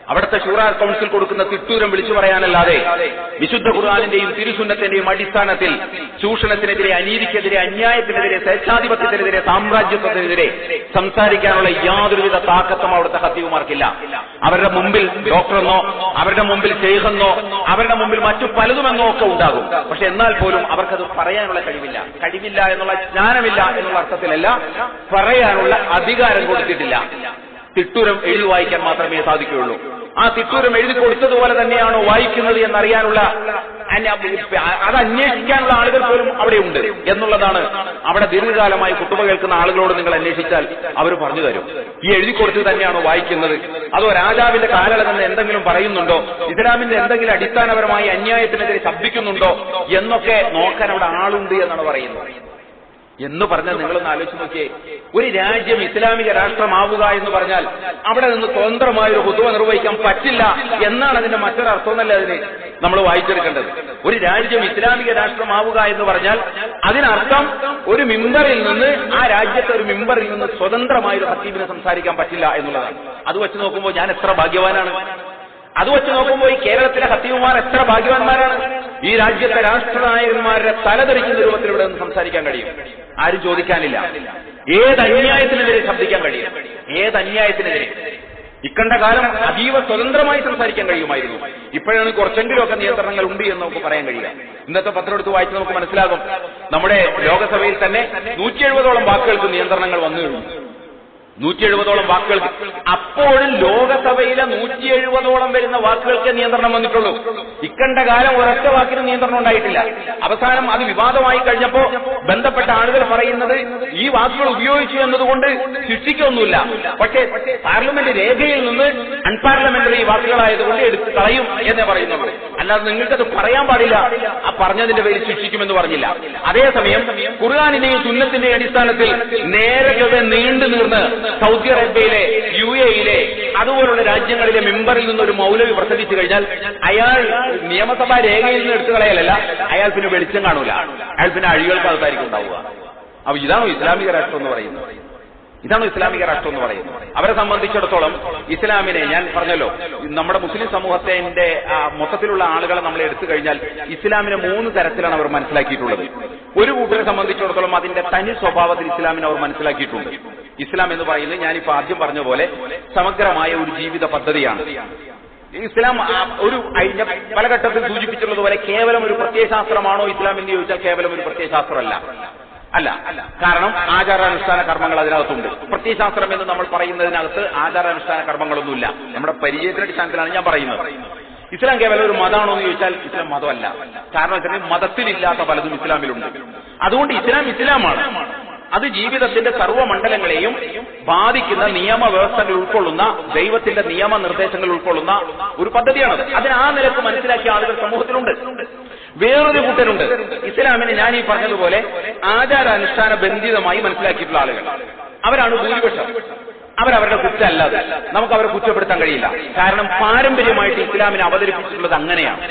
അവിടുത്തെ ഷൂറാ കൗൺസിൽ കൊടുക്കുന്ന തിട്ടൂരം വിളിച്ചു പറയാനല്ലാതെ വിശുദ്ധ ഖുർആാനിന്റെയും തിരുസുന്നത്തിന്റെയും അടിസ്ഥാനത്തിൽ ചൂഷണത്തിനെതിരെ അനീതിക്കെതിരെ അന്യായത്തിനെതിരെ സ്വേച്ഛാധിപത്യത്തിനെതിരെ സാമ്രാജ്യത്വത്തിനെതിരെ സംസാരിക്കാനുള്ള യാതൊരുവിധ താക്കത്തും അവിടുത്തെ ഹത്തീവുമാർക്കില്ല അവരുടെ മുമ്പിൽ ഡോക്ടറെന്നോ അവരുടെ മുമ്പിൽ ഷെയ്ഖെന്നോ അവരുടെ മുമ്പിൽ മറ്റു പലതുമെന്നോ ഒക്കെ ഉണ്ടാകും പക്ഷെ എന്നാൽ പോലും അവർക്കത് പറയാനുള്ള കഴിവില്ല കഴിവില്ല എന്നുള്ള ജ്ഞാനമില്ല എന്നുള്ള അർത്ഥത്തിലല്ല പറയാനുള്ള അധികാരം കൊടുത്തിട്ടില്ല തിട്ടൂരം എഴുതി വായിക്കാൻ മാത്രമേ സാധിക്കുകയുള്ളൂ ആ തിട്ടൂരം എഴുതി കൊടുത്തതുപോലെ തന്നെയാണോ വായിക്കുന്നത് എന്നറിയാനുള്ള അന്യ- അത് അന്വേഷിക്കാനുള്ള ആളുകൾ പോലും അവിടെ ഉണ്ട് എന്നുള്ളതാണ് അവിടെ ദീർഘകാലമായി കുട്ടുമ കേൾക്കുന്ന ആളുകളോട് നിങ്ങൾ അന്വേഷിച്ചാൽ അവർ പറഞ്ഞു തരും ഈ എഴുതി കൊടുത്തത് തന്നെയാണോ വായിക്കുന്നത് അതോ രാജാവിന്റെ കാലളകന്ന് എന്തെങ്കിലും പറയുന്നുണ്ടോ ഇസ്ലാമിന്റെ എന്തെങ്കിലും അടിസ്ഥാനപരമായി അന്യായത്തിനെതിരെ ശബ്ദിക്കുന്നുണ്ടോ എന്നൊക്കെ നോക്കാൻ അവിടെ ആളുണ്ട് എന്നാണ് പറയുന്നത് എന്ന് പറഞ്ഞാൽ നിങ്ങളൊന്ന് ആലോചിച്ച് നോക്കിയേ ഒരു രാജ്യം ഇസ്ലാമിക രാഷ്ട്രമാവുക എന്ന് പറഞ്ഞാൽ അവിടെ നിന്ന് സ്വതന്ത്രമായ ഒരു ഹുതുവ നിർവഹിക്കാൻ പറ്റില്ല എന്നാണ് അതിന്റെ മറ്റൊരർത്ഥം എന്നല്ല അതിന് നമ്മൾ വായിച്ചെടുക്കേണ്ടത് ഒരു രാജ്യം ഇസ്ലാമിക രാഷ്ട്രമാവുക എന്ന് പറഞ്ഞാൽ അതിനർത്ഥം ഒരു മിമ്പറിൽ നിന്ന് ആ രാജ്യത്തെ ഒരു മിമ്പറിൽ നിന്ന് സ്വതന്ത്രമായ ഒരു ഹത്തീബിനെ സംസാരിക്കാൻ പറ്റില്ല എന്നുള്ളതാണ് അത് വെച്ച് നോക്കുമ്പോൾ ഞാൻ എത്ര ഭാഗ്യവാനാണ് അത് വെച്ച് നോക്കുമ്പോൾ ഈ കേരളത്തിലെ ഹത്തീവുമാർ എത്ര ഭാഗ്യവാന്മാരാണ് ഈ രാജ്യത്തെ രാഷ്ട്രനായകന്മാരുടെ തലതെറിക്കുന്ന രൂപത്തിൽ ഇവിടെ നിന്ന് സംസാരിക്കാൻ കഴിയും ആരും ചോദിക്കാനില്ല ഏത് അന്യായത്തിനെതിരെ ശബ്ദിക്കാൻ കഴിയും ഏത് അന്യായത്തിനെതിരെ ഇക്കണ്ട കാലം അതീവ സ്വതന്ത്രമായി സംസാരിക്കാൻ കഴിയുമായിരുന്നു ഇപ്പോഴാണ് കുറച്ചെങ്കിലുമൊക്കെ നിയന്ത്രണങ്ങൾ ഉണ്ട് എന്ന് നമുക്ക് പറയാൻ കഴിയുക ഇന്നത്തെ പത്രം എടുത്ത് വായിച്ച് നമുക്ക് മനസ്സിലാകും നമ്മുടെ ലോകസഭയിൽ തന്നെ നൂറ്റി എഴുപതോളം വാക്കുകൾക്ക് നിയന്ത്രണങ്ങൾ വന്നു കഴിഞ്ഞു നൂറ്റി എഴുപതോളം വാക്കുകൾക്ക് അപ്പോഴും ലോകസഭയിലെ നൂറ്റി എഴുപതോളം വരുന്ന വാക്കുകൾക്ക് നിയന്ത്രണം വന്നിട്ടുള്ളൂ ഇക്കണ്ട കാലം ഒരൊറ്റ വാക്കിന് നിയന്ത്രണം ഉണ്ടായിട്ടില്ല അവസാനം അത് വിവാദമായി കഴിഞ്ഞപ്പോ ബന്ധപ്പെട്ട ആളുകൾ പറയുന്നത് ഈ വാക്കുകൾ ഉപയോഗിച്ചു എന്നതുകൊണ്ട് ശിക്ഷിക്കൊന്നുമില്ല പക്ഷേ പാർലമെന്റ് രേഖയിൽ നിന്ന് അൺപാർലമെന്ററി വാക്കുകളായതുകൊണ്ട് എടുത്ത് കളയും എന്നേ പറയുന്നുള്ളൂ അല്ലാതെ നിങ്ങൾക്കത് പറയാൻ പാടില്ല ആ പറഞ്ഞതിന്റെ പേരിൽ ശിക്ഷിക്കുമെന്ന് പറഞ്ഞില്ല അതേസമയം ഖുർആാനിന്റെയും സുന്നത്തിന്റെയും അടിസ്ഥാനത്തിൽ നേരെ നീണ്ടു നീർന്ന് സൗദി അറേബ്യയിലെ യു എയിലെ അതുപോലുള്ള രാജ്യങ്ങളിലെ മെമ്പറിൽ നിന്ന് ഒരു മൗലവി പ്രസംഗിച്ചു കഴിഞ്ഞാൽ അയാൾ നിയമസഭാ രേഖയിൽ നിന്ന് എടുത്തു കളയലല്ല അയാൾ പിന്നെ വെളിച്ചം കാണൂല അയാൾ പിന്നെ അഴികൾക്കകത്തായിരിക്കും ഉണ്ടാവുക അപ്പൊ ഇതാണോ ഇസ്ലാമിക രാഷ്ട്രം എന്ന് പറയുന്നത് ഇതാണോ ഇസ്ലാമിക രാഷ്ട്രം എന്ന് പറയുന്നത് അവരെ സംബന്ധിച്ചിടത്തോളം ഇസ്ലാമിനെ ഞാൻ പറഞ്ഞല്ലോ നമ്മുടെ മുസ്ലിം സമൂഹത്തിന്റെ ആ, മൊത്തത്തിലുള്ള ആളുകളെ നമ്മൾ എടുത്തു കഴിഞ്ഞാൽ ഇസ്ലാമിനെ മൂന്ന് തരത്തിലാണ് അവർ മനസ്സിലാക്കിയിട്ടുള്ളത് ഒരു കൂട്ടരെ സംബന്ധിച്ചിടത്തോളം അതിന്റെ തനി സ്വഭാവത്തിൽ ഇസ്ലാമിനെ അവർ മനസ്സിലാക്കിയിട്ടുണ്ട് ഇസ്ലാം എന്ന് പറയുന്നത് ഞാനിപ്പോ ആദ്യം പറഞ്ഞ പോലെ സമഗ്രമായ ഒരു ജീവിത പദ്ധതിയാണ് ഇസ്ലാം ആ, ഒരു കഴിഞ്ഞ പല ഘട്ടത്തിൽ സൂചിപ്പിച്ചിട്ടുള്ളതുപോലെ കേവലം ഒരു പ്രത്യയശാസ്ത്രമാണോ ഇസ്ലാം എന്ന് ചോദിച്ചാൽ കേവലം ഒരു പ്രത്യയശാസ്ത്രമല്ല അല്ല കാരണം ആചാരാനുഷ്ഠാന കർമ്മങ്ങൾ അതിനകത്തുണ്ട് പ്രത്യയശാസ്ത്രം എന്ന് നമ്മൾ പറയുന്നതിനകത്ത് ആചാരാനുഷ്ഠാന കർമ്മങ്ങളൊന്നുമില്ല നമ്മുടെ പരിചയത്തിന്റെ അടിസ്ഥാനത്തിലാണ് ഞാൻ പറയുന്നത് ഇസ്ലാം കേവലം ഒരു മതമാണോ എന്ന് ചോദിച്ചാൽ ഇസ്ലാം മതമല്ല കാരണം വെച്ചാൽ മതത്തിലില്ലാത്ത പലതും ഇസ്ലാമിലുണ്ട് അതുകൊണ്ട് ഇസ്ലാം ഇസ്ലാമാണ് അത് ജീവിതത്തിന്റെ സർവ്വമണ്ഡലങ്ങളെയും ബാധിക്കുന്ന നിയമവ്യവസ്ഥകൾ ഉൾക്കൊള്ളുന്ന ദൈവത്തിന്റെ നിയമനിർദ്ദേശങ്ങൾ ഉൾക്കൊള്ളുന്ന ഒരു പദ്ധതിയാണത് അതിന് ആ നിലക്ക് മനസ്സിലാക്കിയ ആളുകൾ സമൂഹത്തിലുണ്ട് വേറൊരു കൂട്ടരുണ്ട് ഇസ്ലാമിനെ ഞാൻ ഈ പറഞ്ഞതുപോലെ ആചാരാനുഷ്ഠാന ബന്ധിതമായി മനസ്സിലാക്കിയിട്ടുള്ള ആളുകൾ അവരാണ് ഭൂരിപക്ഷം അവരവരുടെ കുറ്റമല്ലാതെ നമുക്ക് അവരെ കുറ്റപ്പെടുത്താൻ കഴിയില്ല കാരണം പാരമ്പര്യമായിട്ട് ഇസ്ലാമിനെ അവതരിപ്പിച്ചിട്ടുള്ളത് അങ്ങനെയാണ്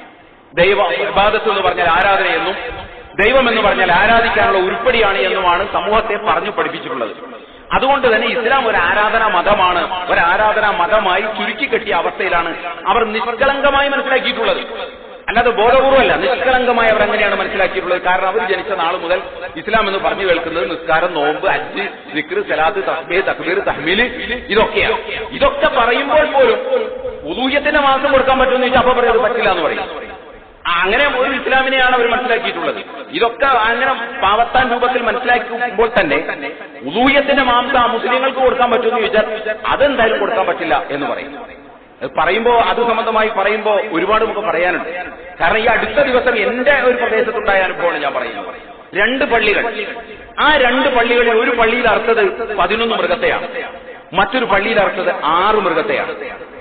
ദൈവ ഇബാദത്ത് എന്ന് പറഞ്ഞാൽ ആരാധനയെന്നും ദൈവം എന്ന് പറഞ്ഞാൽ ആരാധിക്കാനുള്ള ഉരുപ്പടിയാണ് എന്നുമാണ് സമൂഹത്തെ പറഞ്ഞു പഠിപ്പിച്ചിട്ടുള്ളത് അതുകൊണ്ട് തന്നെ ഇസ്ലാം ഒരു ആരാധനാ മതമാണ് ഒരു ആരാധനാ മതമായി ചുരുക്കിക്കെട്ടിയ അവസ്ഥയിലാണ് അവർ നിഷ്കളങ്കമായി മനസ്സിലാക്കിയിട്ടുള്ളത് അല്ലാതെ ബോധപൂർവമല്ല നിഷ്കളങ്കമായി അവർ അങ്ങനെയാണ് മനസ്സിലാക്കിയിട്ടുള്ളത് കാരണം അവർ ജനിച്ച നാൾ മുതൽ ഇസ്ലാം എന്ന് പറഞ്ഞു കേൾക്കുന്നത് നിസ്കാരം നോമ്പ് അജ്ജ് സിക്ർ സലാത്ത് തസ്ബീർ തക്ബീർ തഹ്മീല് ഇതൊക്കെയാണ് ഇതൊക്കെ പറയുമ്പോൾ പോലും ഉദൂഹ്യത്തിന്റെ മാസം കൊടുക്കാൻ പറ്റുമെന്ന് ചോദിച്ചാൽ അപ്പൊ പറയുന്നത് പറ്റില്ല എന്ന് പറയും ആ, അങ്ങനെ ഒരു ഇസ്ലാമിനെയാണ് അവർ മനസ്സിലാക്കിയിട്ടുള്ളത് ഇതൊക്കെ അങ്ങനെ പാവത്താൻ രൂപത്തിൽ മനസ്സിലാക്കുമ്പോൾ തന്നെ ഉദൂഹ്യത്തിന്റെ മാംസം ആ മുസ്ലിങ്ങൾക്ക് കൊടുക്കാൻ പറ്റുമെന്ന് ചോദിച്ചാൽ അതെന്തായാലും കൊടുക്കാൻ പറ്റില്ല എന്ന് പറയും അത് പറയുമ്പോ അത് സംബന്ധമായി പറയുമ്പോ ഒരുപാട് നമുക്ക് പറയാനുണ്ട് കാരണം ഈ അടുത്ത ദിവസം എന്റെ ഒരു പ്രദേശത്തുണ്ടായ അനുഭവമാണ് ഞാൻ പറയുന്നത് രണ്ട് പള്ളികൾ ആ രണ്ട് പള്ളികളിൽ ഒരു പള്ളിയിൽ അർത്ഥത് പതിനൊന്ന് മൃഗത്തെയാണ് മറ്റൊരു പള്ളിയിൽ അർത്ഥത് ആറ് മൃഗത്തെയാണ്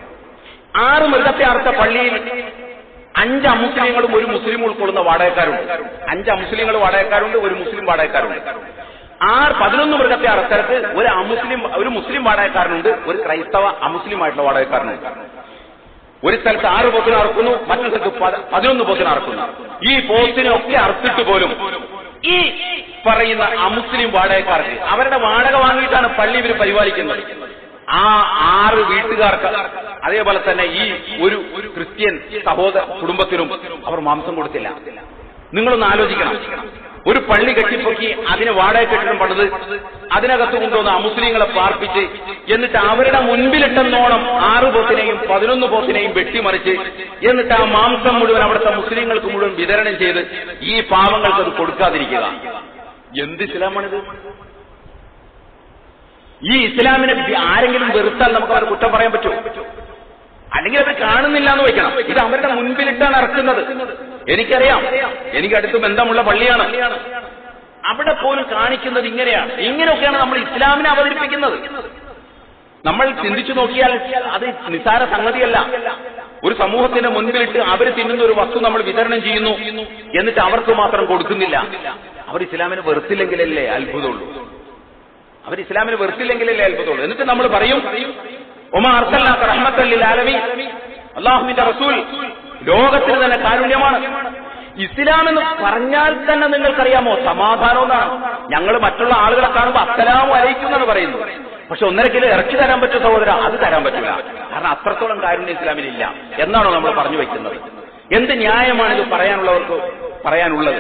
ആറ് മൃഗത്തെ അർത്ഥ പള്ളിയിൽ അഞ്ച് അമുസ്ലിങ്ങളും ഒരു മുസ്ലിം ഉൾക്കൊള്ളുന്ന വാടകക്കാരുണ്ട് അഞ്ച് അമുസ്ലിങ്ങൾ വാടകക്കാരുണ്ട് ഒരു മുസ്ലിം വാടകക്കാരുണ്ട് ആറ് പതിനൊന്ന് മൃഗത്തെ അർത്ഥത്ത് ഒരു അമുസ്ലിം ഒരു മുസ്ലിം വാടകക്കാരനുണ്ട് ഒരു ക്രൈസ്തവ അമുസ്ലിം ആയിട്ടുള്ള വാടകക്കാരനുണ്ട് ഒരു സ്ഥലത്ത് ആറ് പോത്തിനെ അറക്കുന്നു മറ്റൊരു സ്ഥലത്ത് പത- പതിനൊന്ന് പോത്തിനെ അറക്കുന്നു ഈ പോത്തിനെ ഒക്കെ അറുത്തിട്ട് പോലും ഈ പറയുന്ന അമുസ്ലിം വാടകക്കാർക്ക് അവരുടെ വാടക വാങ്ങിയിട്ടാണ് പള്ളി ഇവർ പരിപാലിക്കുന്നത് ആ ആറ് വീട്ടുകാർക്ക് അതേപോലെ തന്നെ ഈ ഒരു ക്രിസ്ത്യൻ സഹോദര കുടുംബത്തിനും അവർ മാംസം കൊടുത്തില്ല നിങ്ങളൊന്ന് ആലോചിക്കണം ഒരു പള്ളി കെട്ടിപ്പൊക്കി അതിന് വാടക കെട്ടിടം പണിത് അതിനകത്ത് കൊണ്ടുവന്ന് അമുസ്ലിങ്ങളെ പാർപ്പിച്ച് എന്നിട്ട് അവരുടെ മുൻപിലിട്ടെന്നോണം ആറ് പോത്തിനെയും പതിനൊന്ന് പോത്തിനെയും വെട്ടിമറിച്ച് എന്നിട്ട് ആ മാംസം മുഴുവൻ അവിടുത്തെ മുസ്ലിങ്ങൾക്ക് മുഴുവൻ വിതരണം ചെയ്ത് ഈ പാവങ്ങൾക്ക് അത് കൊടുക്കാതിരിക്കുക എന്ത് ഇസ്ലാമാണിത് ഈ ഇസ്ലാമിനെ ആരെങ്കിലും വെറുത്താൽ നമുക്ക് അവരെ കുറ്റം പറയാൻ പറ്റുമോ അല്ലെങ്കിൽ അത് കാണുന്നില്ല എന്ന് വെക്കണം ഇത് അവരുടെ മുൻപിലിട്ടാണ് ഇറക്കുന്നത് എനിക്കറിയാം എനിക്ക് അടുത്ത് ബന്ധമുള്ള പള്ളിയാണ് അവിടെ പോലും കാണിക്കുന്നത് ഇങ്ങനെയാണ് ഇങ്ങനെയൊക്കെയാണ് നമ്മൾ ഇസ്ലാമിനെ അവതരിപ്പിക്കുന്നത് നമ്മൾ ചിന്തിച്ചു നോക്കിയാൽ അത് നിസാര സംഗതിയല്ല ഒരു സമൂഹത്തിന്റെ മുൻപിലിട്ട് അവർ തിന്നുന്ന ഒരു വസ്തു നമ്മൾ വിതരണം ചെയ്യുന്നു എന്നിട്ട് അവർക്ക് മാത്രം കൊടുക്കുന്നില്ല അവർ ഇസ്ലാമിനെ വെറുത്തില്ലെങ്കിലല്ലേ അത്ഭുതമുള്ളൂ അവർ ഇസ്ലാമിനെ വെറുത്തില്ലെങ്കിലല്ലേ അത്ഭുതമുള്ളൂ എന്നിട്ട് നമ്മൾ പറയും ഒമാ അർസല്ലാത്ത റഹ്മത്തല്ലിൽ ആലമി അള്ളാഹുവിന്റെ റസൂൽ ലോകത്തിന് തന്നെ കാരുണ്യമാണ് ഇസ്ലാം എന്ന് പറഞ്ഞാൽ തന്നെ നിങ്ങൾക്കറിയാമോ സമാധാനം എന്നാണ് ഞങ്ങൾ മറ്റുള്ള ആളുകളെ കാണുമ്പോൾ അസ്സലാമു അലൈക്കും എന്നാണ് പറയുന്നത് പക്ഷെ ഒന്നര കിലോ ഇറച്ചി തരാൻ പറ്റും സഹോദര അത് തരാൻ പറ്റില്ല കാരണം അത്രത്തോളം കാരുണ്യം ഇസ്ലാമിലില്ല എന്നാണോ നമ്മൾ പറഞ്ഞു വെക്കുന്നത് എന്ത് ന്യായമാണ് ഇത് പറയാനുള്ളവർക്ക് പറയാനുള്ളത്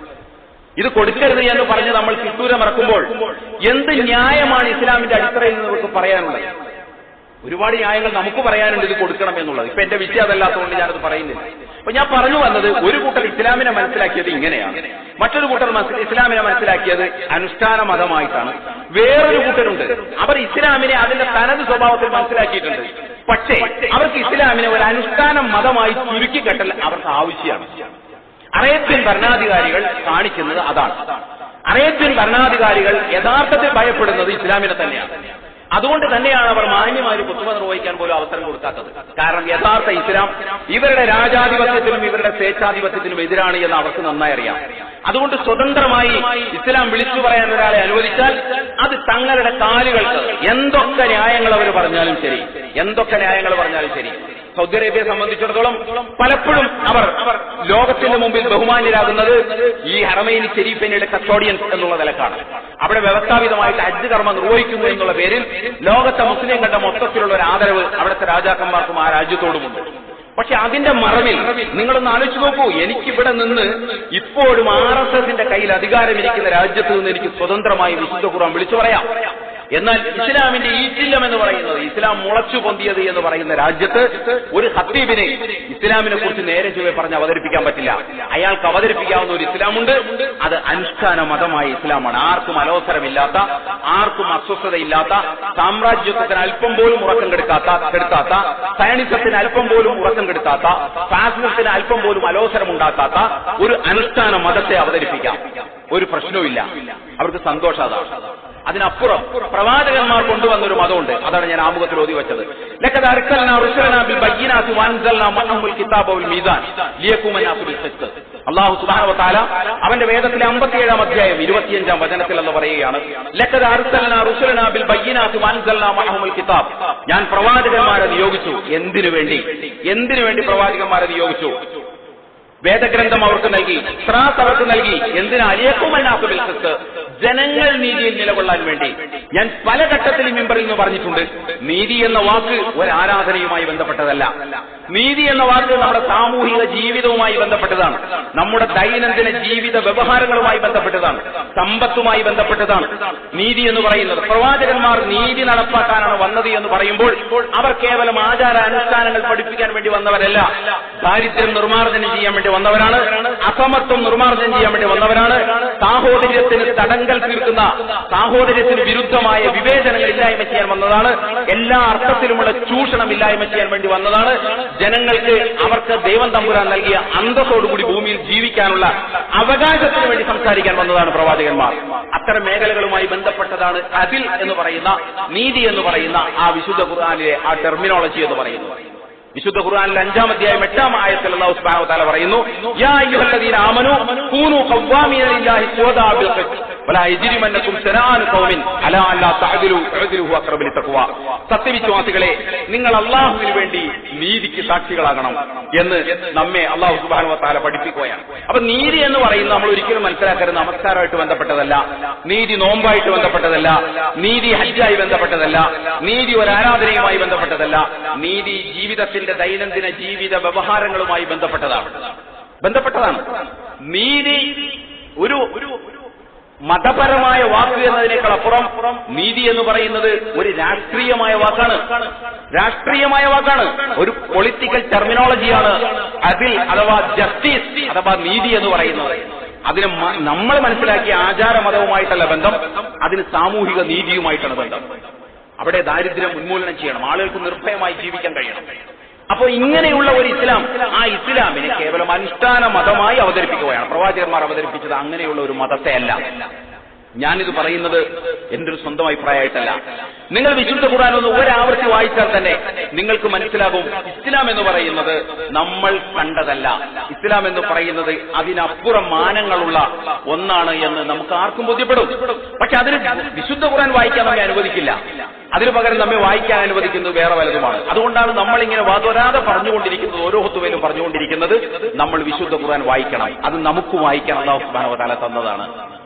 ഇത് കൊടുക്കരുത് എന്ന് പറഞ്ഞ് നമ്മൾ കിട്ടൂരം ഇറക്കുമ്പോൾ എന്ത് ന്യായമാണ് ഇസ്ലാമിന്റെ അടിത്തറയിൽ നിന്ന് നമുക്ക് പറയാനുള്ളത് ഒരുപാട് ന്യായങ്ങൾ നമുക്ക് പറയാനുണ്ട് ഇത് കൊടുക്കണം എന്നുള്ളത് ഇപ്പൊ എന്റെ വിദ്യ അതല്ലാത്തതുകൊണ്ട് ഞാനത് പറയുന്നില്ല അപ്പൊ ഞാൻ പറഞ്ഞു വന്നത് ഒരു കൂട്ടർ ഇസ്ലാമിനെ മനസ്സിലാക്കിയത് ഇങ്ങനെയാണ് മറ്റൊരു കൂട്ടർ മനസ്സി- ഇസ്ലാമിനെ മനസ്സിലാക്കിയത് അനുഷ്ഠാന മതമായിട്ടാണ് വേറൊരു കൂട്ടരുണ്ട് അവർ ഇസ്ലാമിനെ അതിന്റെ തനത് സ്വഭാവത്തിൽ മനസ്സിലാക്കിയിട്ടുണ്ട് പക്ഷേ അവർക്ക് ഇസ്ലാമിനെ ഒരു അനുഷ്ഠാന മതമായി ചുരുക്കിക്കെട്ടൽ അവർക്ക് ആവശ്യമാണ് അറേബ്യൻ ഭരണാധികാരികൾ കാണിക്കുന്നത് അതാണ് അറേബ്യൻ ഭരണാധികാരികൾ യഥാർത്ഥത്തിൽ ഭയപ്പെടുന്നത് ഇസ്ലാമിനെ തന്നെയാണ് അതുകൊണ്ട് തന്നെയാണ് അവർ മാന്യമായി കുത്തുമ നിർവഹിക്കാൻ പോലും അവസരം കൊടുക്കാത്തത് കാരണം യഥാർത്ഥ ഇസ്ലാം ഇവരുടെ രാജാധിപത്യത്തിനും ഇവരുടെ സ്വേച്ഛാധിപത്യത്തിനും എതിരാണ് എന്ന് അവർക്ക് നന്നായി അറിയാം അതുകൊണ്ട് സ്വതന്ത്രമായി ഇസ്ലാം വിളിച്ചു പറയാൻ ഒരാളെ അനുവദിച്ചാൽ അത് തങ്ങളുടെ കാലുകൾക്ക് എന്തൊക്കെ ന്യായങ്ങൾ അവർ പറഞ്ഞാലും ശരി എന്തൊക്കെ ന്യായങ്ങൾ പറഞ്ഞാലും ശരി സൗദി അറേബ്യയെ സംബന്ധിച്ചിടത്തോളം പലപ്പോഴും അവർ അവർ ലോകത്തിന്റെ മുമ്പിൽ ബഹുമാന്യരാകുന്നത് ഈ ഹറമൈൻ ഷെരീഫിനയുടെ കസ്റ്റോഡിയൻസ് എന്നുള്ള നിലക്കാണ് അവിടെ വ്യവസ്ഥാപിതമായിട്ട് ഹജ്ജ് കർമ്മം നിർവഹിക്കുന്നു എന്നുള്ള പേരിൽ ലോകത്തെ മുസ്ലിങ്ങളുടെ മൊത്തത്തിലുള്ള ഒരു ആദരവ് അവിടുത്തെ രാജാക്കന്മാർക്കും ആ രാജ്യത്തോടുമുണ്ട് പക്ഷെ അതിന്റെ മറവിൽ നിങ്ങളൊന്ന് ആലോചിച്ച് നോക്കൂ എനിക്കിവിടെ നിന്ന് ഇപ്പോഴും ആർ എസ് എസിന്റെ കയ്യിൽ അധികാരമിരിക്കുന്ന രാജ്യത്ത് നിന്ന് എനിക്ക് സ്വതന്ത്രമായി വിശുദ്ധ ഖുർആൻ വിളിച്ചു പറയാം എന്നാൽ ഇസ്ലാമിന്റെ ഈറ്റില്ലം എന്ന് പറയുന്നത് ഇസ്ലാം മുളച്ചു പൊന്തിയത് എന്ന് പറയുന്ന രാജ്യത്ത് ഒരു ഹത്തീബിനെ ഇസ്ലാമിനെ കുറിച്ച് നേരെ ചൊവ്വെ പറഞ്ഞ് അവതരിപ്പിക്കാൻ പറ്റില്ല അയാൾക്ക് അവതരിപ്പിക്കാവുന്ന ഒരു ഇസ്ലാമുണ്ട് അത് അനുഷ്ഠാന മതമായ ഇസ്ലാമാണ് ആർക്കും അലോസരമില്ലാത്ത ആർക്കും അസ്വസ്ഥതയില്ലാത്ത സാമ്രാജ്യത്വത്തിന് അല്പം പോലും ഉറക്കം കെടുക്കാത്ത കെടുത്താത്ത സയനിസത്തിന് അല്പം പോലും ഉറക്കം കെടുത്താത്ത ഫാസിസത്തിന് അല്പം പോലും അലോസരം ഉണ്ടാക്കാത്ത ഒരു അനുഷ്ഠാന മതത്തെ അവതരിപ്പിക്കാം ഒരു പ്രശ്നവുമില്ല അവർക്ക് സന്തോഷം അതാണ് അതിനപ്പുറം പ്രവാചകന്മാർ കൊണ്ടുവന്ന ഒരു മതമുണ്ട് അതാണ് ഞാൻ ആമുഖത്തിൽ ഓതി വെച്ചത് ലക്കത് അർസൽനാ റുസലനാ ബിൽ ബയ്യിനാത്തി വഅൻസൽനാ മഅഹുൽ കിതാബ വൽ മീസാൻ ലിയകൂമ നാസു ബിൽ ഖിസ്ത് അല്ലാഹു സുബ്ഹാനഹു വ തആല അവന്റെ വേദത്തിലെ 57 അധ്യായം 25 വചനത്തിൽ എന്ന് പറയുകയാണ് ലക്കത് അർസൽനാ റുസലനാ ബിൽ ബയ്യിനാത്തി വഅൻസൽനാ മഅഹുൽ കിതാബ് ഞാൻ പ്രവാചകന്മാരെ നിയോഗിച്ചു എന്തിനു വേണ്ടി എന്തിനു വേണ്ടി പ്രവാചകന്മാരെ നിയോഗിച്ചു വേദഗ്രന്ഥം അവർക്ക് നൽകി സ്രാത്ത് അവർക്ക് നൽകി എന്തിനാ അലിയക്കുമല്ലാത്ത ബിൽസത്ത് ജനങ്ങൾ നീതിയിൽ നിലകൊള്ളാൻ വേണ്ടി ഞാൻ പല ഘട്ടത്തിലും മെമ്പറിൽ നിന്ന് പറഞ്ഞിട്ടുണ്ട് നീതി എന്ന വാക്ക് ഒരു ആരാധനയുമായി ബന്ധപ്പെട്ടതല്ല നീതി എന്ന വാക്ക് നമ്മുടെ സാമൂഹിക ജീവിതവുമായി ബന്ധപ്പെട്ടതാണ് നമ്മുടെ ദൈനംദിന ജീവിത വ്യവഹാരങ്ങളുമായി ബന്ധപ്പെട്ടതാണ് സമ്പത്തുമായി ബന്ധപ്പെട്ടതാണ് നീതി എന്ന് പറയുന്നത് പ്രവാചകന്മാർ നീതി നടപ്പാക്കാനാണ് വന്നത് എന്ന് പറയുമ്പോൾ അവർ കേവലം ആചാര അനുഷ്ഠാനങ്ങൾ പഠിപ്പിക്കാൻ വേണ്ടി വന്നവരല്ല ദാരിദ്ര്യം നിർമ്മാർജ്ജനം ചെയ്യാൻ വേണ്ടി വന്നവരാണ് അസമത്വം നിർമ്മാർജ്ജനം ചെയ്യാൻ വേണ്ടി വന്നവരാണ് സാഹോദര്യത്തിന് തടങ്കൽ തീർക്കുന്ന സാഹോദര്യത്തിന് വിരുദ്ധമായ വിവേചനങ്ങൾ ഇല്ലായ്മ ചെയ്യാൻ വന്നതാണ് എല്ലാ അർത്ഥത്തിലുമുള്ള ചൂഷണം ഇല്ലായ്മ ചെയ്യാൻ വേണ്ടി വന്നതാണ് ജനങ്ങൾക്ക് അവർക്ക് ദൈവം തമ്പുരാൻ നൽകിയ അന്തസ്സോടുകൂടി ഭൂമിയിൽ ജീവിക്കാനുള്ള അവകാശത്തിന് വേണ്ടി സംസാരിക്കാൻ വന്നതാണ് പ്രവാചകന്മാർ അത്തരം മേഖലകളുമായി ബന്ധപ്പെട്ടതാണ് അതിൽ എന്ന് പറയുന്ന നീതി എന്ന് പറയുന്ന ആ വിശുദ്ധ ഖുർആാനിലെ ആ ടെർമിനോളജി എന്ന് പറയുന്നത് വിശുദ്ധ ഖുർആനിലെ അഞ്ചാം അധ്യായം എട്ടാം ആയത്തിൽ അല്ലാഹു സുബ്ഹാനഹു വ തആല പറയുന്നു യാ അയ്യുഹല്ലദീന ആമനു കൂനു ഖവ്വാമീന ലില്ലാഹി ശുഹദാ ബിൽ ഖിസ്ത് വലാ യജ്രിമന്നകും ശനാനു ഖൗമിൻ അലാ അല്ലാ തഅദിലു തഅദിലുഹു അഖ്റബു ലിത്തഖ്വ സത്യവിശ്വാസികളെ നിങ്ങൾ അള്ളാഹുവിന് വേണ്ടി നീതിക്ക് സാക്ഷികളാകണം എന്ന് നമ്മെ അള്ളാഹു സുബ്ഹാനഹു വ തആല പഠിപ്പിക്കുകയാണ് അപ്പൊ നീതി എന്ന് പറയുന്നത് നമ്മൾ ഒരിക്കലും മനസ്സിലാക്കരുത് നമസ്കാരമായിട്ട് ബന്ധപ്പെട്ടതല്ല നീതി നോമ്പായിട്ട് ബന്ധപ്പെട്ടതല്ല നീതി ഹജ്ജായി ബന്ധപ്പെട്ടതല്ല നീതി ഒരു ആരാധനയുമായി ബന്ധപ്പെട്ടതല്ല നീതി ജീവിതത്തിന്റെ ദൈനംദിന ജീവിത വ്യവഹാരങ്ങളുമായി ബന്ധപ്പെട്ടതാണ് ബന്ധപ്പെട്ടതാണ് നീതി ഒരു ഒരു മതപരമായ വാക്ക് എന്നതിനേക്കാൾ അപ്പുറം നീതി എന്ന് പറയുന്നത് ഒരു രാഷ്ട്രീയമായ വാക്കാണ് രാഷ്ട്രീയമായ വാക്കാണ് ഒരു പൊളിറ്റിക്കൽ ടെർമിനോളജിയാണ് അതിൽ അഥവാ ജസ്റ്റിസ് അഥവാ നീതി എന്ന് പറയുന്നത് അതിന് മ- നമ്മൾ മനസ്സിലാക്കിയ ആചാരമതവുമായിട്ടല്ല ബന്ധം അതിന് സാമൂഹിക നീതിയുമായിട്ടാണ് ബന്ധം അവിടെ ദാരിദ്ര്യം ഉന്മൂലനം ചെയ്യണം ആളുകൾക്ക് നിർഭയമായി ജീവിക്കാൻ കഴിയണം അപ്പോൾ ഇങ്ങനെയുള്ള ഒരു ഇസ്ലാം ആ ഇസ്ലാമിനെ കേവലം അനുഷ്ഠാന മതമായി അവതരിപ്പിക്കുകയാണ് പ്രവാചകന്മാർ അവതരിപ്പിച്ചത് അങ്ങനെയുള്ള ഒരു മതത്തെ അല്ല ഞാനിത് പറയുന്നത് എന്റെ ഒരു സ്വന്തം അഭിപ്രായമായിട്ടല്ല നിങ്ങൾ വിശുദ്ധ ഖുർആൻ ഒന്ന് ഒരാവർത്തി വായിച്ചാൽ തന്നെ നിങ്ങൾക്ക് മനസ്സിലാകും ഇസ്ലാം എന്ന് പറയുന്നത് നമ്മൾ കണ്ടതല്ല ഇസ്ലാം എന്ന് പറയുന്നത് അതിനപ്പുറം മാനങ്ങളുള്ള ഒന്നാണ് എന്ന് നമുക്ക് ആർക്കും ബോധ്യപ്പെടും പക്ഷെ അതിന് വിശുദ്ധ ഖുർആൻ വായിക്കാൻ നമ്മെ അനുവദിക്കില്ല അതിനു പകരം നമ്മെ വായിക്കാൻ അനുവദിക്കുന്നത് വേറെ വലുതുമാണ് അതുകൊണ്ടാണ് നമ്മൾ ഇങ്ങനെ വാദോരാതെ പറഞ്ഞുകൊണ്ടിരിക്കുന്നത് ഓരോ ഹത്തുവയിലും പറഞ്ഞുകൊണ്ടിരിക്കുന്നത് നമ്മൾ വിശുദ്ധ ഖുർആൻ വായിക്കണം അത് നമുക്ക് വായിക്കാൻ അള്ളാഹു സുബ്ഹാനഹു വ തആല തന്നതാണ്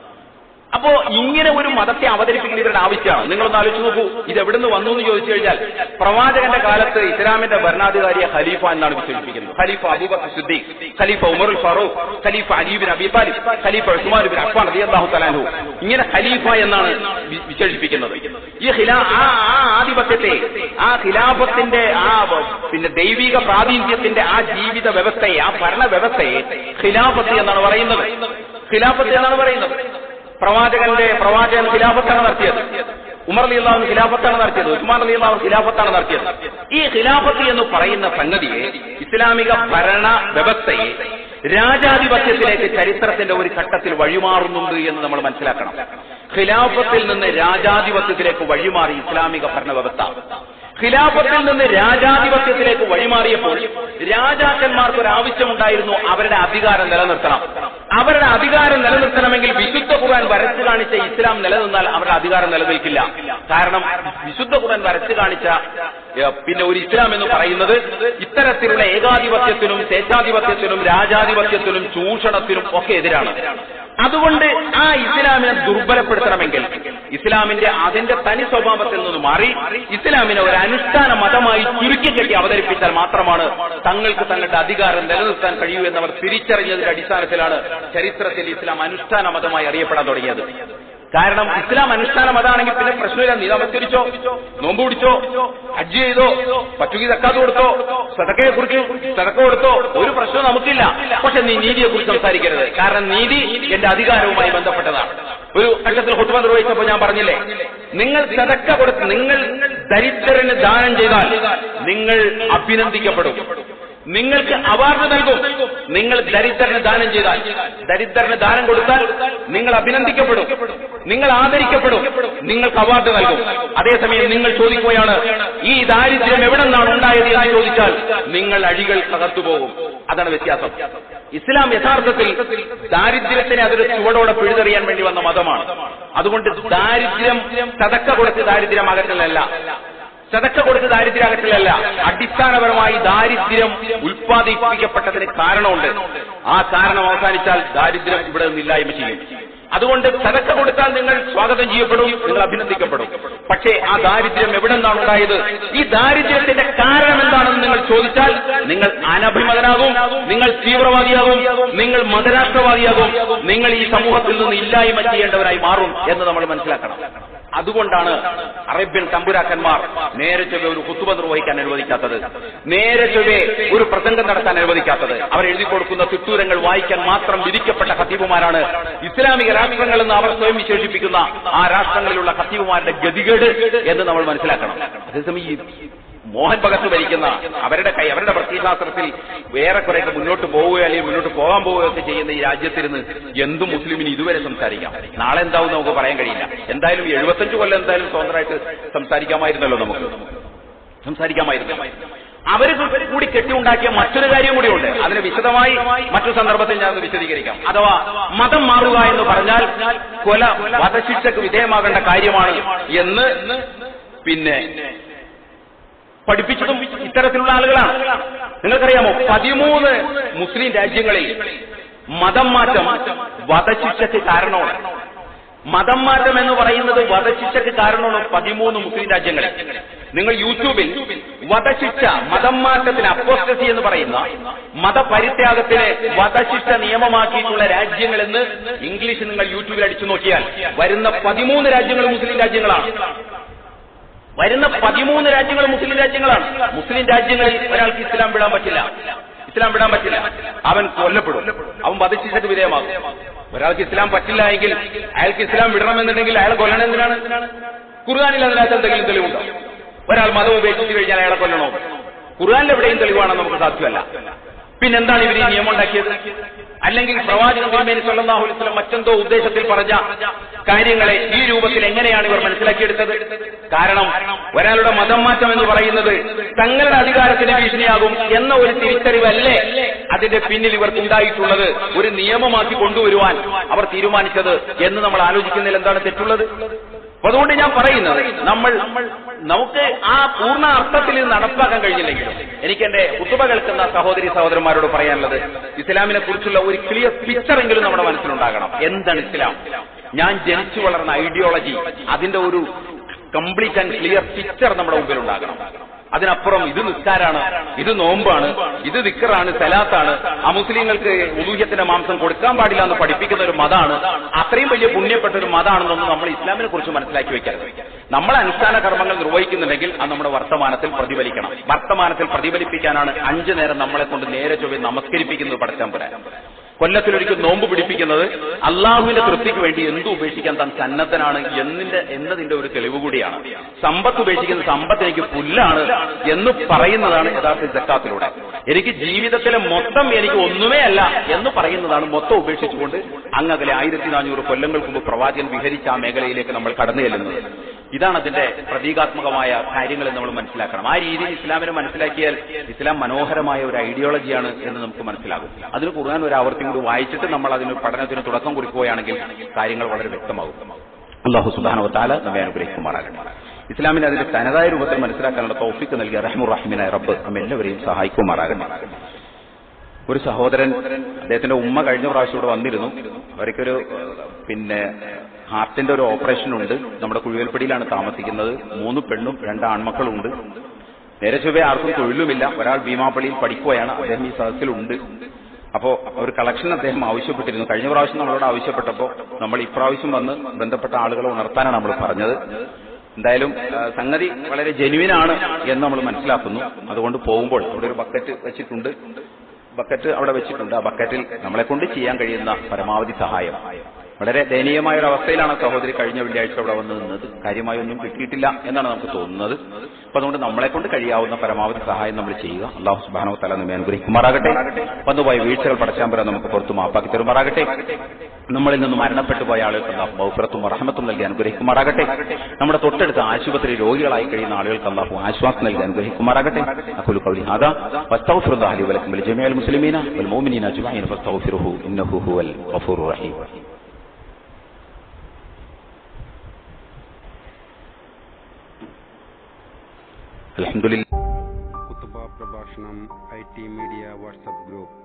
അപ്പോ ഇങ്ങനെ ഒരു മതത്തെ അവതരിപ്പിക്കുന്ന ഇവരുടെ ആവശ്യമാണ് നിങ്ങളൊന്ന് ആലോചിച്ച് നോക്കൂ ഇത് എവിടുന്ന് വന്നു എന്ന് ചോദിച്ചു കഴിഞ്ഞാൽ പ്രവാചകന്റെ കാലത്ത് ഇസ്ലാമിന്റെ ഭരണാധികാരിയെ ഖലീഫ എന്നാണ് വിശേഷിപ്പിക്കുന്നത് ഖലീഫ അബൂബക്കർ സിദ്ദീഖ് ഖലീഫ ഉമറുൽ ഫാറൂഖ് ഖലീഫ അലീബിൻ അബി താലിബ് ഖലീഫ ഉസ്മാൻ ബിൻ അഫ്ഫാൻ റളിയല്ലാഹു തആലാഹു ഇങ്ങനെ ഖലീഫ എന്നാണ് വി- വിശേഷിപ്പിക്കുന്നത് ഈ ഖിലാ ആ ആ ആധിപത്യത്തെ ആ ഖിലാഫത്തിന്റെ ആ വ- പിന്നെ ദൈവിക പ്രാതിനിധ്യത്തിന്റെ ആ ജീവിത വ്യവസ്ഥയെ ആ ഭരണ വ്യവസ്ഥയെ ഖിലാഫത്ത് എന്നാണ് പറയുന്നത് ഖിലാഫത്ത് എന്നാണ് പറയുന്നത് പ്രവാചകന്റെ പ്രവാചകൻ ഖിലാഫത്താണ് നടത്തിയത് ഉമർ അലി അള്ളാഹു ഖിലാഫത്താണ് നടത്തിയത് ഉസ്മാൻ അലി അള്ളാഹു ഖിലാഫത്താണ് നടത്തിയത് ഈ ഖിലാഫത്ത് എന്ന് പറയുന്ന സംഗതിയെ ഇസ്ലാമിക ഭരണ വ്യവസ്ഥയെ രാജാധിപത്യത്തിലേക്ക് ചരിത്രത്തിന്റെ ഒരു ഘട്ടത്തിൽ വഴിമാറുന്നുണ്ട് എന്ന് നമ്മൾ മനസ്സിലാക്കണം ഖിലാഫത്തിൽ നിന്ന് രാജാധിപത്യത്തിലേക്ക് വഴിമാറി ഇസ്ലാമിക ഭരണ വ്യവസ്ഥ ഖിലാഫത്തിൽ നിന്ന് രാജാധിപത്യത്തിലേക്ക് വഴിമാറിയപ്പോൾ രാജാക്കന്മാർക്ക് ഒരു ആവശ്യമുണ്ടായിരുന്നു അവരുടെ അധികാരം നിലനിർത്തണം അവരുടെ അധികാരം നിലനിർത്തണമെങ്കിൽ വിശുദ്ധ ഖുർആൻ വരച്ചു കാണിച്ച ഇസ്ലാം നിലനിന്നാൽ അവരുടെ അധികാരം നിലനിൽക്കില്ല കാരണം വിശുദ്ധ ഖുർആൻ വരച്ചു കാണിച്ച ഏഹ്, പിന്നെ ഒരു ഇസ്ലാം എന്ന് പറയുന്നത് ഇത്തരത്തിലുള്ള ഏകാധിപത്യത്തിനും സ്വേച്ഛാധിപത്യത്തിനും രാജാധിപത്യത്തിനും ചൂഷണത്തിനും ഒക്കെ എതിരാണ് അതുകൊണ്ട് ആ ഇസ്ലാമിനെ ദുർബലപ്പെടുത്തണമെങ്കിൽ ഇസ്ലാമിന്റെ അതിന്റെ തനി സ്വഭാവത്തിൽ നിന്ന് മാറി ഇസ്ലാമിനെ ഒരു അനുഷ്ഠാന മതമായി ചുരുക്കിക്കെട്ടി അവതരിപ്പിച്ചാൽ മാത്രമാണ് തങ്ങൾക്ക് തങ്ങളുടെ അധികാരം നിലനിർത്താൻ കഴിയൂ എന്നവർ തിരിച്ചറിഞ്ഞതിന്റെ അടിസ്ഥാനത്തിലാണ് ചരിത്രത്തിൽ ഇസ്ലാം അനുഷ്ഠാന മതമായി അറിയപ്പെടാൻ തുടങ്ങിയത് കാരണം ഇസ്ലാം അനുഷ്ഠാന മതമാണെങ്കിൽ പിന്നെ പ്രശ്നമില്ല നീ നമസ്കരിച്ചോ നോമ്പ് പിടിച്ചോ ഹജ്ജ് ചെയ്തോ പറ്റുകി തക്കാത്ത് കൊടുത്തോ സതക്കയെ കുറിച്ച് സതക്ക കൊടുത്തോ ഒരു പ്രശ്നവും നമുക്കില്ല പക്ഷെ നീ നീതിയെ കുറിച്ച് സംസാരിക്കരുത് കാരണം നീതി എന്റെ അധികാരവുമായി ബന്ധപ്പെട്ടതാണ് ഒരു ഘട്ടത്തിൽ ഹുത്തുമ നിർവഹിച്ചപ്പോൾ ഞാൻ പറഞ്ഞില്ലേ നിങ്ങൾ സതക്ക കൊടുത്ത് നിങ്ങൾ ദരിദ്രന് ദാനം ചെയ്താൽ നിങ്ങൾ അഭിനന്ദിക്കപ്പെടും നിങ്ങൾക്ക് അവാർഡ് നൽകും നിങ്ങൾ ദരിദ്രന് ദാനം ചെയ്താൽ ദരിദ്രന് ദാനം കൊടുത്താൽ നിങ്ങൾ അഭിനന്ദിക്കപ്പെടും നിങ്ങൾ ആദരിക്കപ്പെടും നിങ്ങൾക്ക് അവാർഡ് നൽകും അതേസമയം നിങ്ങൾ ചോദിക്കുകയാണ് ഈ ദാരിദ്ര്യം എവിടെ നിന്നാണ് ഉണ്ടായത് എന്ന് ചോദിച്ചാൽ നിങ്ങൾ അഴികൾ തകർത്തുപോകും അതാണ് വ്യത്യാസം ഇസ്ലാം യഥാർത്ഥത്തിൽ ദാരിദ്ര്യത്തിനെ അതൊരു ചുവടോടെ പിഴുതെറിയാൻ വേണ്ടി വന്ന മതമാണ് അതുകൊണ്ട് ദാരിദ്ര്യം ചതക്ക കൊടുത്ത് ദാരിദ്ര്യം അകറ്റലല്ല ചതക്ക കൊടുത്ത് ദാരിദ്ര്യം അകറ്റലല്ല അടിസ്ഥാനപരമായി ദാരിദ്ര്യം ഉൽപ്പാദിപ്പിക്കപ്പെട്ടതിന് കാരണമുണ്ട് ആ കാരണം അവസാനിച്ചാൽ ദാരിദ്ര്യം ഇവിടെ നിന്ന് ഇല്ലായ്മ ചെയ്യും അതുകൊണ്ട് ചതക്ക കൊടുത്താൽ നിങ്ങൾ സ്വാഗതം ചെയ്യപ്പെടും നിങ്ങൾ അഭിനന്ദിക്കപ്പെടും പക്ഷേ ആ ദാരിദ്ര്യം എവിടെ നിന്നാണ് ഉണ്ടായത് ഈ ദാരിദ്ര്യത്തിന്റെ കാരണം എന്താണെന്ന് നിങ്ങൾ ചോദിച്ചാൽ നിങ്ങൾ അനഭിമതനാകും നിങ്ങൾ തീവ്രവാദിയാകും നിങ്ങൾ മതരാഷ്ട്രവാദിയാകും നിങ്ങൾ ഈ സമൂഹത്തിൽ നിന്ന് ഇല്ലായ്മ ചെയ്യേണ്ടവരായി മാറും എന്ന് നമ്മൾ മനസ്സിലാക്കണം അതുകൊണ്ടാണ് അറേബ്യൻ തമ്പുരാക്കന്മാർ നേരെ ചൊവ്വെ ഒരു കുത്തുബ നിർവഹിക്കാൻ അനുവദിക്കാത്തത് നേരെ ചൊവ്വെ ഒരു പ്രസംഗം നടത്താൻ അനുവദിക്കാത്തത് അവർ എഴുതി കൊടുക്കുന്ന തിട്ടൂരങ്ങൾ വായിക്കാൻ മാത്രം വിധിക്കപ്പെട്ട ഖത്തീബുമാരാണ് ഇസ്ലാമിക രാഷ്ട്രങ്ങൾ എന്ന് അവർ സ്വയം വിശേഷിപ്പിക്കുന്ന ആ രാഷ്ട്രങ്ങളിലുള്ള ഖത്തീബുമാരുടെ ഗതികേട് എന്ന് നമ്മൾ മനസ്സിലാക്കണം അതേസമയം ഈ മോഹൻ ഭഗത്ത് ഭരിക്കുന്ന അവരുടെ കൈ അവരുടെ പ്രത്യയശാസ്ത്രത്തിൽ വേറെ കുറെയൊക്കെ മുന്നോട്ട് പോവുകയോ അല്ലെങ്കിൽ മുന്നോട്ട് പോകാൻ പോവുകയോ ഒക്കെ ചെയ്യുന്ന ഈ രാജ്യത്തിരുന്ന് എന്തും മുസ്ലിമിന് ഇതുവരെ സംസാരിക്കാം നാളെ എന്താവും നമുക്ക് പറയാൻ കഴിയില്ല എന്തായാലും എഴുപത്തഞ്ച് കൊല്ലം എന്തായാലും സ്വതന്ത്രമായിട്ട് സംസാരിക്കാമായിരുന്നല്ലോ നമുക്ക് സംസാരിക്കാമായിരുന്നു അവര് കൂടി കെട്ടിയുണ്ടാക്കിയ മറ്റൊരു കാര്യം കൂടിയുണ്ട് അതിന് വിശദമായി മറ്റു സന്ദർഭത്തിൽ ഞാൻ വിശദീകരിക്കാം അഥവാ മതം മാറുക എന്ന് പറഞ്ഞാൽ കൊല വധശിക്ഷക്ക് വിധേയമാകേണ്ട കാര്യമാണ് എന്ന് പിന്നെ പഠിപ്പിച്ചതും ഇത്തരത്തിലുള്ള ആളുകളാണ് നിങ്ങൾക്കറിയാമോ പതിമൂന്ന് മുസ്ലിം രാജ്യങ്ങളിൽ മതം മാറ്റം വധശിക്ഷയ്ക്ക് കാരണമാണ് മതം മാറ്റം എന്ന് പറയുന്നത് വധശിക്ഷയ്ക്ക് കാരണമാണ് പതിമൂന്ന് മുസ്ലിം രാജ്യങ്ങളിൽ നിങ്ങൾ യൂട്യൂബിൽ വധശിക്ഷ മതം മാറ്റത്തിന് അപ്പോസ്റ്റസി എന്ന് പറയുന്ന മതപരിത്യാഗത്തിന് വധശിക്ഷ നിയമമാക്കിയിട്ടുള്ള രാജ്യങ്ങളെന്ന് ഇംഗ്ലീഷ് നിങ്ങൾ യൂട്യൂബിൽ അടിച്ചു നോക്കിയാൽ വരുന്ന പതിമൂന്ന് രാജ്യങ്ങൾ മുസ്ലിം രാജ്യങ്ങളാണ് വരുന്ന പതിമൂന്ന് രാജ്യങ്ങൾ മുസ്ലിം രാജ്യങ്ങളാണ് മുസ്ലിം രാജ്യങ്ങളിൽ ഒരാൾക്ക് ഇസ്ലാം വിടാൻ പറ്റില്ല ഇസ്ലാം വിടാൻ പറ്റില്ല അവൻ കൊല്ലപ്പെടും അവൻ വധശിക്ഷക്ക് വിധേയമാകും ഒരാൾക്ക് ഇസ്ലാം പറ്റില്ല എങ്കിൽ അയാൾക്ക് ഇസ്ലാം വിടണമെന്നുണ്ടെങ്കിൽ അയാളെ കൊല്ലണം എന്തിനാണ് ഖുർആാനിൽ അതിനകത്ത് എന്തെങ്കിലും തെളിവുണ്ടോ ഒരാൾ മതം ഉപേക്ഷിച്ചു കഴിഞ്ഞാൽ അയാളെ കൊല്ലണോ ഖുർആാനിൽ എവിടെയും തെളിവാണെന്ന് നമുക്ക് സാധ്യമല്ല പിന്നെന്താണ് ഇവർ ഈ നിയമം ഉണ്ടാക്കിയത് അല്ലെങ്കിൽ പ്രവാചകൻ തിരുമേനി സല്ലല്ലാഹു അലൈഹി വസല്ലം മറ്റെന്തോ ഉദ്ദേശത്തിൽ പറഞ്ഞ കാര്യങ്ങളെ ഈ രൂപത്തിൽ എങ്ങനെയാണ് ഇവർ മനസ്സിലാക്കിയെടുത്തത് കാരണം ഒരാളുടെ മതം മാറ്റം എന്ന് പറയുന്നത് തങ്ങളുടെ അധികാരത്തിന് ഭീഷണിയാകും എന്ന ഒരു തിരിച്ചറിവല്ലേ അതിന്റെ പിന്നിൽ ഇവർക്ക് ഉണ്ടായിട്ടുള്ളത് ഒരു നിയമമാക്കി കൊണ്ടുവരുവാൻ അവർ തീരുമാനിച്ചത് എന്ന് നമ്മൾ ആലോചിക്കുന്നതിൽ എന്താണ് തെറ്റുള്ളത് അപ്പൊ അതുകൊണ്ട് ഞാൻ പറയുന്നത് നമ്മൾ നമുക്ക് ആ പൂർണ്ണ അർത്ഥത്തിൽ ഇത് നടപ്പാക്കാൻ കഴിഞ്ഞില്ലെങ്കിലും എനിക്ക് എന്റെ കുത്തുബ കേൾക്കുന്ന സഹോദരി സഹോദരന്മാരോട് പറയാനുള്ളത് ഇസ്ലാമിനെ കുറിച്ചുള്ള ഒരു ക്ലിയർ പിക്ചർ എങ്കിലും നമ്മുടെ മനസ്സിലുണ്ടാകണം എന്താണ് ഇസ്ലാം ഞാൻ ജനിച്ചു വളർന്ന ഐഡിയോളജി അതിന്റെ ഒരു കംപ്ലീറ്റ് ആൻഡ് ക്ലിയർ പിക്ചർ നമ്മുടെ മുമ്പിൽ ഉണ്ടാകണം അതിനപ്പുറം ഇത് നിസ്കാരാണ് ഇത് നോമ്പാണ് ഇത് ദിക്കറാണ് സലാത്താണ് ആ മുസ്ലിങ്ങൾക്ക് ഉദൂഹ്യത്തിന്റെ മാംസം കൊടുക്കാൻ പാടില്ല എന്ന് പഠിപ്പിക്കുന്ന ഒരു മതമാണ് അത്രയും വലിയ പുണ്യപ്പെട്ട ഒരു മതമാണെന്നൊന്നും നമ്മൾ ഇസ്ലാമിനെ കുറിച്ച് മനസ്സിലാക്കി വെക്കരുത് നമ്മൾ അനുഷ്ഠാന കർമ്മങ്ങൾ നിർവഹിക്കുന്നുണ്ടെങ്കിൽ അത് നമ്മുടെ വർത്തമാനത്തിൽ പ്രതിഫലിക്കണം വർത്തമാനത്തിൽ പ്രതിഫലിപ്പിക്കാനാണ് അഞ്ചു നേരം നമ്മളെ കൊണ്ട് നേരെ ചൊവ്വെ നമസ്കരിപ്പിക്കുന്നത് പഠിച്ചാൻ പോരാ കൊല്ലത്തിലൊരിക്കൽ നോമ്പ് പിടിപ്പിക്കുന്നത് അള്ളാഹുവിന്റെ തൃപ്തിക്ക് വേണ്ടി എന്തു ഉപേക്ഷിക്കാൻ താൻ സന്നദ്ധനാണ് എന്നിന്റെ എന്നതിന്റെ ഒരു തെളിവ് കൂടിയാണ് സമ്പത്ത് ഉപേക്ഷിക്കുന്ന സമ്പത്ത് എനിക്ക് പുല്ലാണ് എന്ന് പറയുന്നതാണ് യഥാർത്ഥ ജക്കാത്തിലൂടെ എനിക്ക് ജീവിതത്തിലെ മൊത്തം എനിക്ക് ഒന്നുമേ അല്ല എന്ന് പറയുന്നതാണ് മൊത്തം ഉപേക്ഷിച്ചുകൊണ്ട് അങ്ങകലെ ആയിരത്തി നാനൂറ് കൊല്ലങ്ങൾക്ക് മുമ്പ് പ്രവാചകൻ വിഹരിച്ച ആ മേഖലയിലേക്ക് നമ്മൾ കടന്നു ചെല്ലുന്നത് ഇതാണ് അതിന്റെ പ്രതീകാത്മകമായ കാര്യങ്ങൾ നമ്മൾ മനസ്സിലാക്കണം ആ രീതിയിൽ ഇസ്ലാമിനെ മനസ്സിലാക്കിയാൽ ഇസ്ലാം മനോഹരമായ ഒരു ഐഡിയോളജിയാണ് എന്ന് നമുക്ക് മനസ്സിലാകും അതിന് ഖുർആൻ ഒരു ആവർത്തി കൂടി വായിച്ചിട്ട് നമ്മൾ അതിന് പഠനത്തിന് തുടക്കം കുറിക്കുകയാണെങ്കിൽ കാര്യങ്ങൾ വളരെ വ്യക്തമാകും അള്ളാഹു സുബാനോ താല നമ്മെ അനുഗ്രഹിക്കുമാറാകട്ടെ ഇസ്ലാമിനെ അതിന്റെ തനതായ രൂപത്തിൽ മനസ്സിലാക്കാനുള്ള തൗഫിക്ക് നൽകിയ റഹ്മുർ റഹിമിനായ റബ്ബ് നമ്മെ എല്ലാവരെയും സഹായിക്കുമാറാകട്ടെ ഒരു സഹോദരൻ അദ്ദേഹത്തിന്റെ ഉമ്മ കഴിഞ്ഞ പ്രാവശ്യം ഇവിടെ വന്നിരുന്നു അവർക്കൊരു പിന്നെ ഹാർട്ടിന്റെ ഒരു ഓപ്പറേഷൻ ഉണ്ട് നമ്മുടെ കുഴുവൽപ്പടിയിലാണ് താമസിക്കുന്നത് മൂന്ന് പെണ്ണും രണ്ട് ആൺമക്കളും ഉണ്ട് നേരെ ചൊവ്വേ ആർക്കും തൊഴിലുമില്ല ഒരാൾ ഭീമാപ്പള്ളിയിൽ പഠിക്കുകയാണ് അദ്ദേഹം ഈ സദസ്സിലുണ്ട് അപ്പോ ഒരു കളക്ഷൻ അദ്ദേഹം ആവശ്യപ്പെട്ടിരുന്നു കഴിഞ്ഞ പ്രാവശ്യം നമ്മളോട് ആവശ്യപ്പെട്ടപ്പോൾ നമ്മൾ ഇപ്രാവശ്യം വന്ന് ബന്ധപ്പെട്ട ആളുകളെ ഉണർത്താനാണ് നമ്മൾ പറഞ്ഞത് എന്തായാലും ആ, സംഗതി വളരെ ജെനുവിനാണ് എന്ന് നമ്മൾ മനസ്സിലാക്കുന്നു അതുകൊണ്ട് പോകുമ്പോൾ അവിടെ ഒരു ബക്കറ്റ് വെച്ചിട്ടുണ്ട് ബക്കറ്റ് അവിടെ വെച്ചിട്ടുണ്ട് ആ ബക്കറ്റിൽ നമ്മളെ കൊണ്ട് ചെയ്യാൻ കഴിയുന്ന പരമാവധി സഹായം വളരെ ദയനീയമായ ഒരു അവസ്ഥയിലാണ് സഹോദരി കഴിഞ്ഞ വെള്ളിയാഴ്ച അവിടെ വന്ന് നിന്നത് കാര്യമായി ഒന്നും കിട്ടിയിട്ടില്ല എന്നാണ് നമുക്ക് തോന്നുന്നത് അപ്പൊ അതുകൊണ്ട് നമ്മളെ കൊണ്ട് കഴിയാവുന്ന പരമാവധി സഹായം നമ്മൾ ചെയ്യുക അള്ളാഹു സുബാനോ തല നമ്മെ അനുഗ്രഹിക്കുമാറാകട്ടെ വന്നുപോയ വീഴ്ചകൾ പടച്ചാമ്പര നമുക്ക് പുറത്ത് മാപ്പാക്കി തരുമാറാകട്ടെ നമ്മളിൽ നിന്ന് മരണപ്പെട്ടു പോയ ആളുകൾക്ക് അള്ളാഹു ബൗഫറത്തും റഹമത്തും നൽകി അനുഗ്രഹിക്കുമാറാകട്ടെ നമ്മുടെ തൊട്ടടുത്ത ആശുപത്രി രോഗികളായി കഴിയുന്ന ആളുകൾക്ക് അള്ളാഹു ആശ്വാസം നൽകി അനുഗ്രഹിക്കുമാറാകട്ടെ അഖുലു ഖൗലി ഹാദാ വസ്തഗ്ഫിറുല്ലാഹി ലി വലക്കും വലിജമീഅൽ മുസ്ലിമീന വൽ മുഅ്മിനീന അജ്മഈൻ ഫസ്തഗ്ഫിറുഹു ഇന്നഹു ഹുവൽ ഗഫൂറുർ റഹീം അൽഹംദുലില്ലാ കുത്തുബ പ്രഭാഷണം I T media WhatsApp group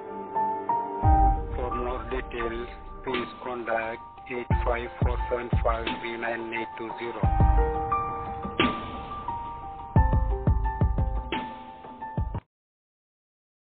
For more details, please contact 85475 3980.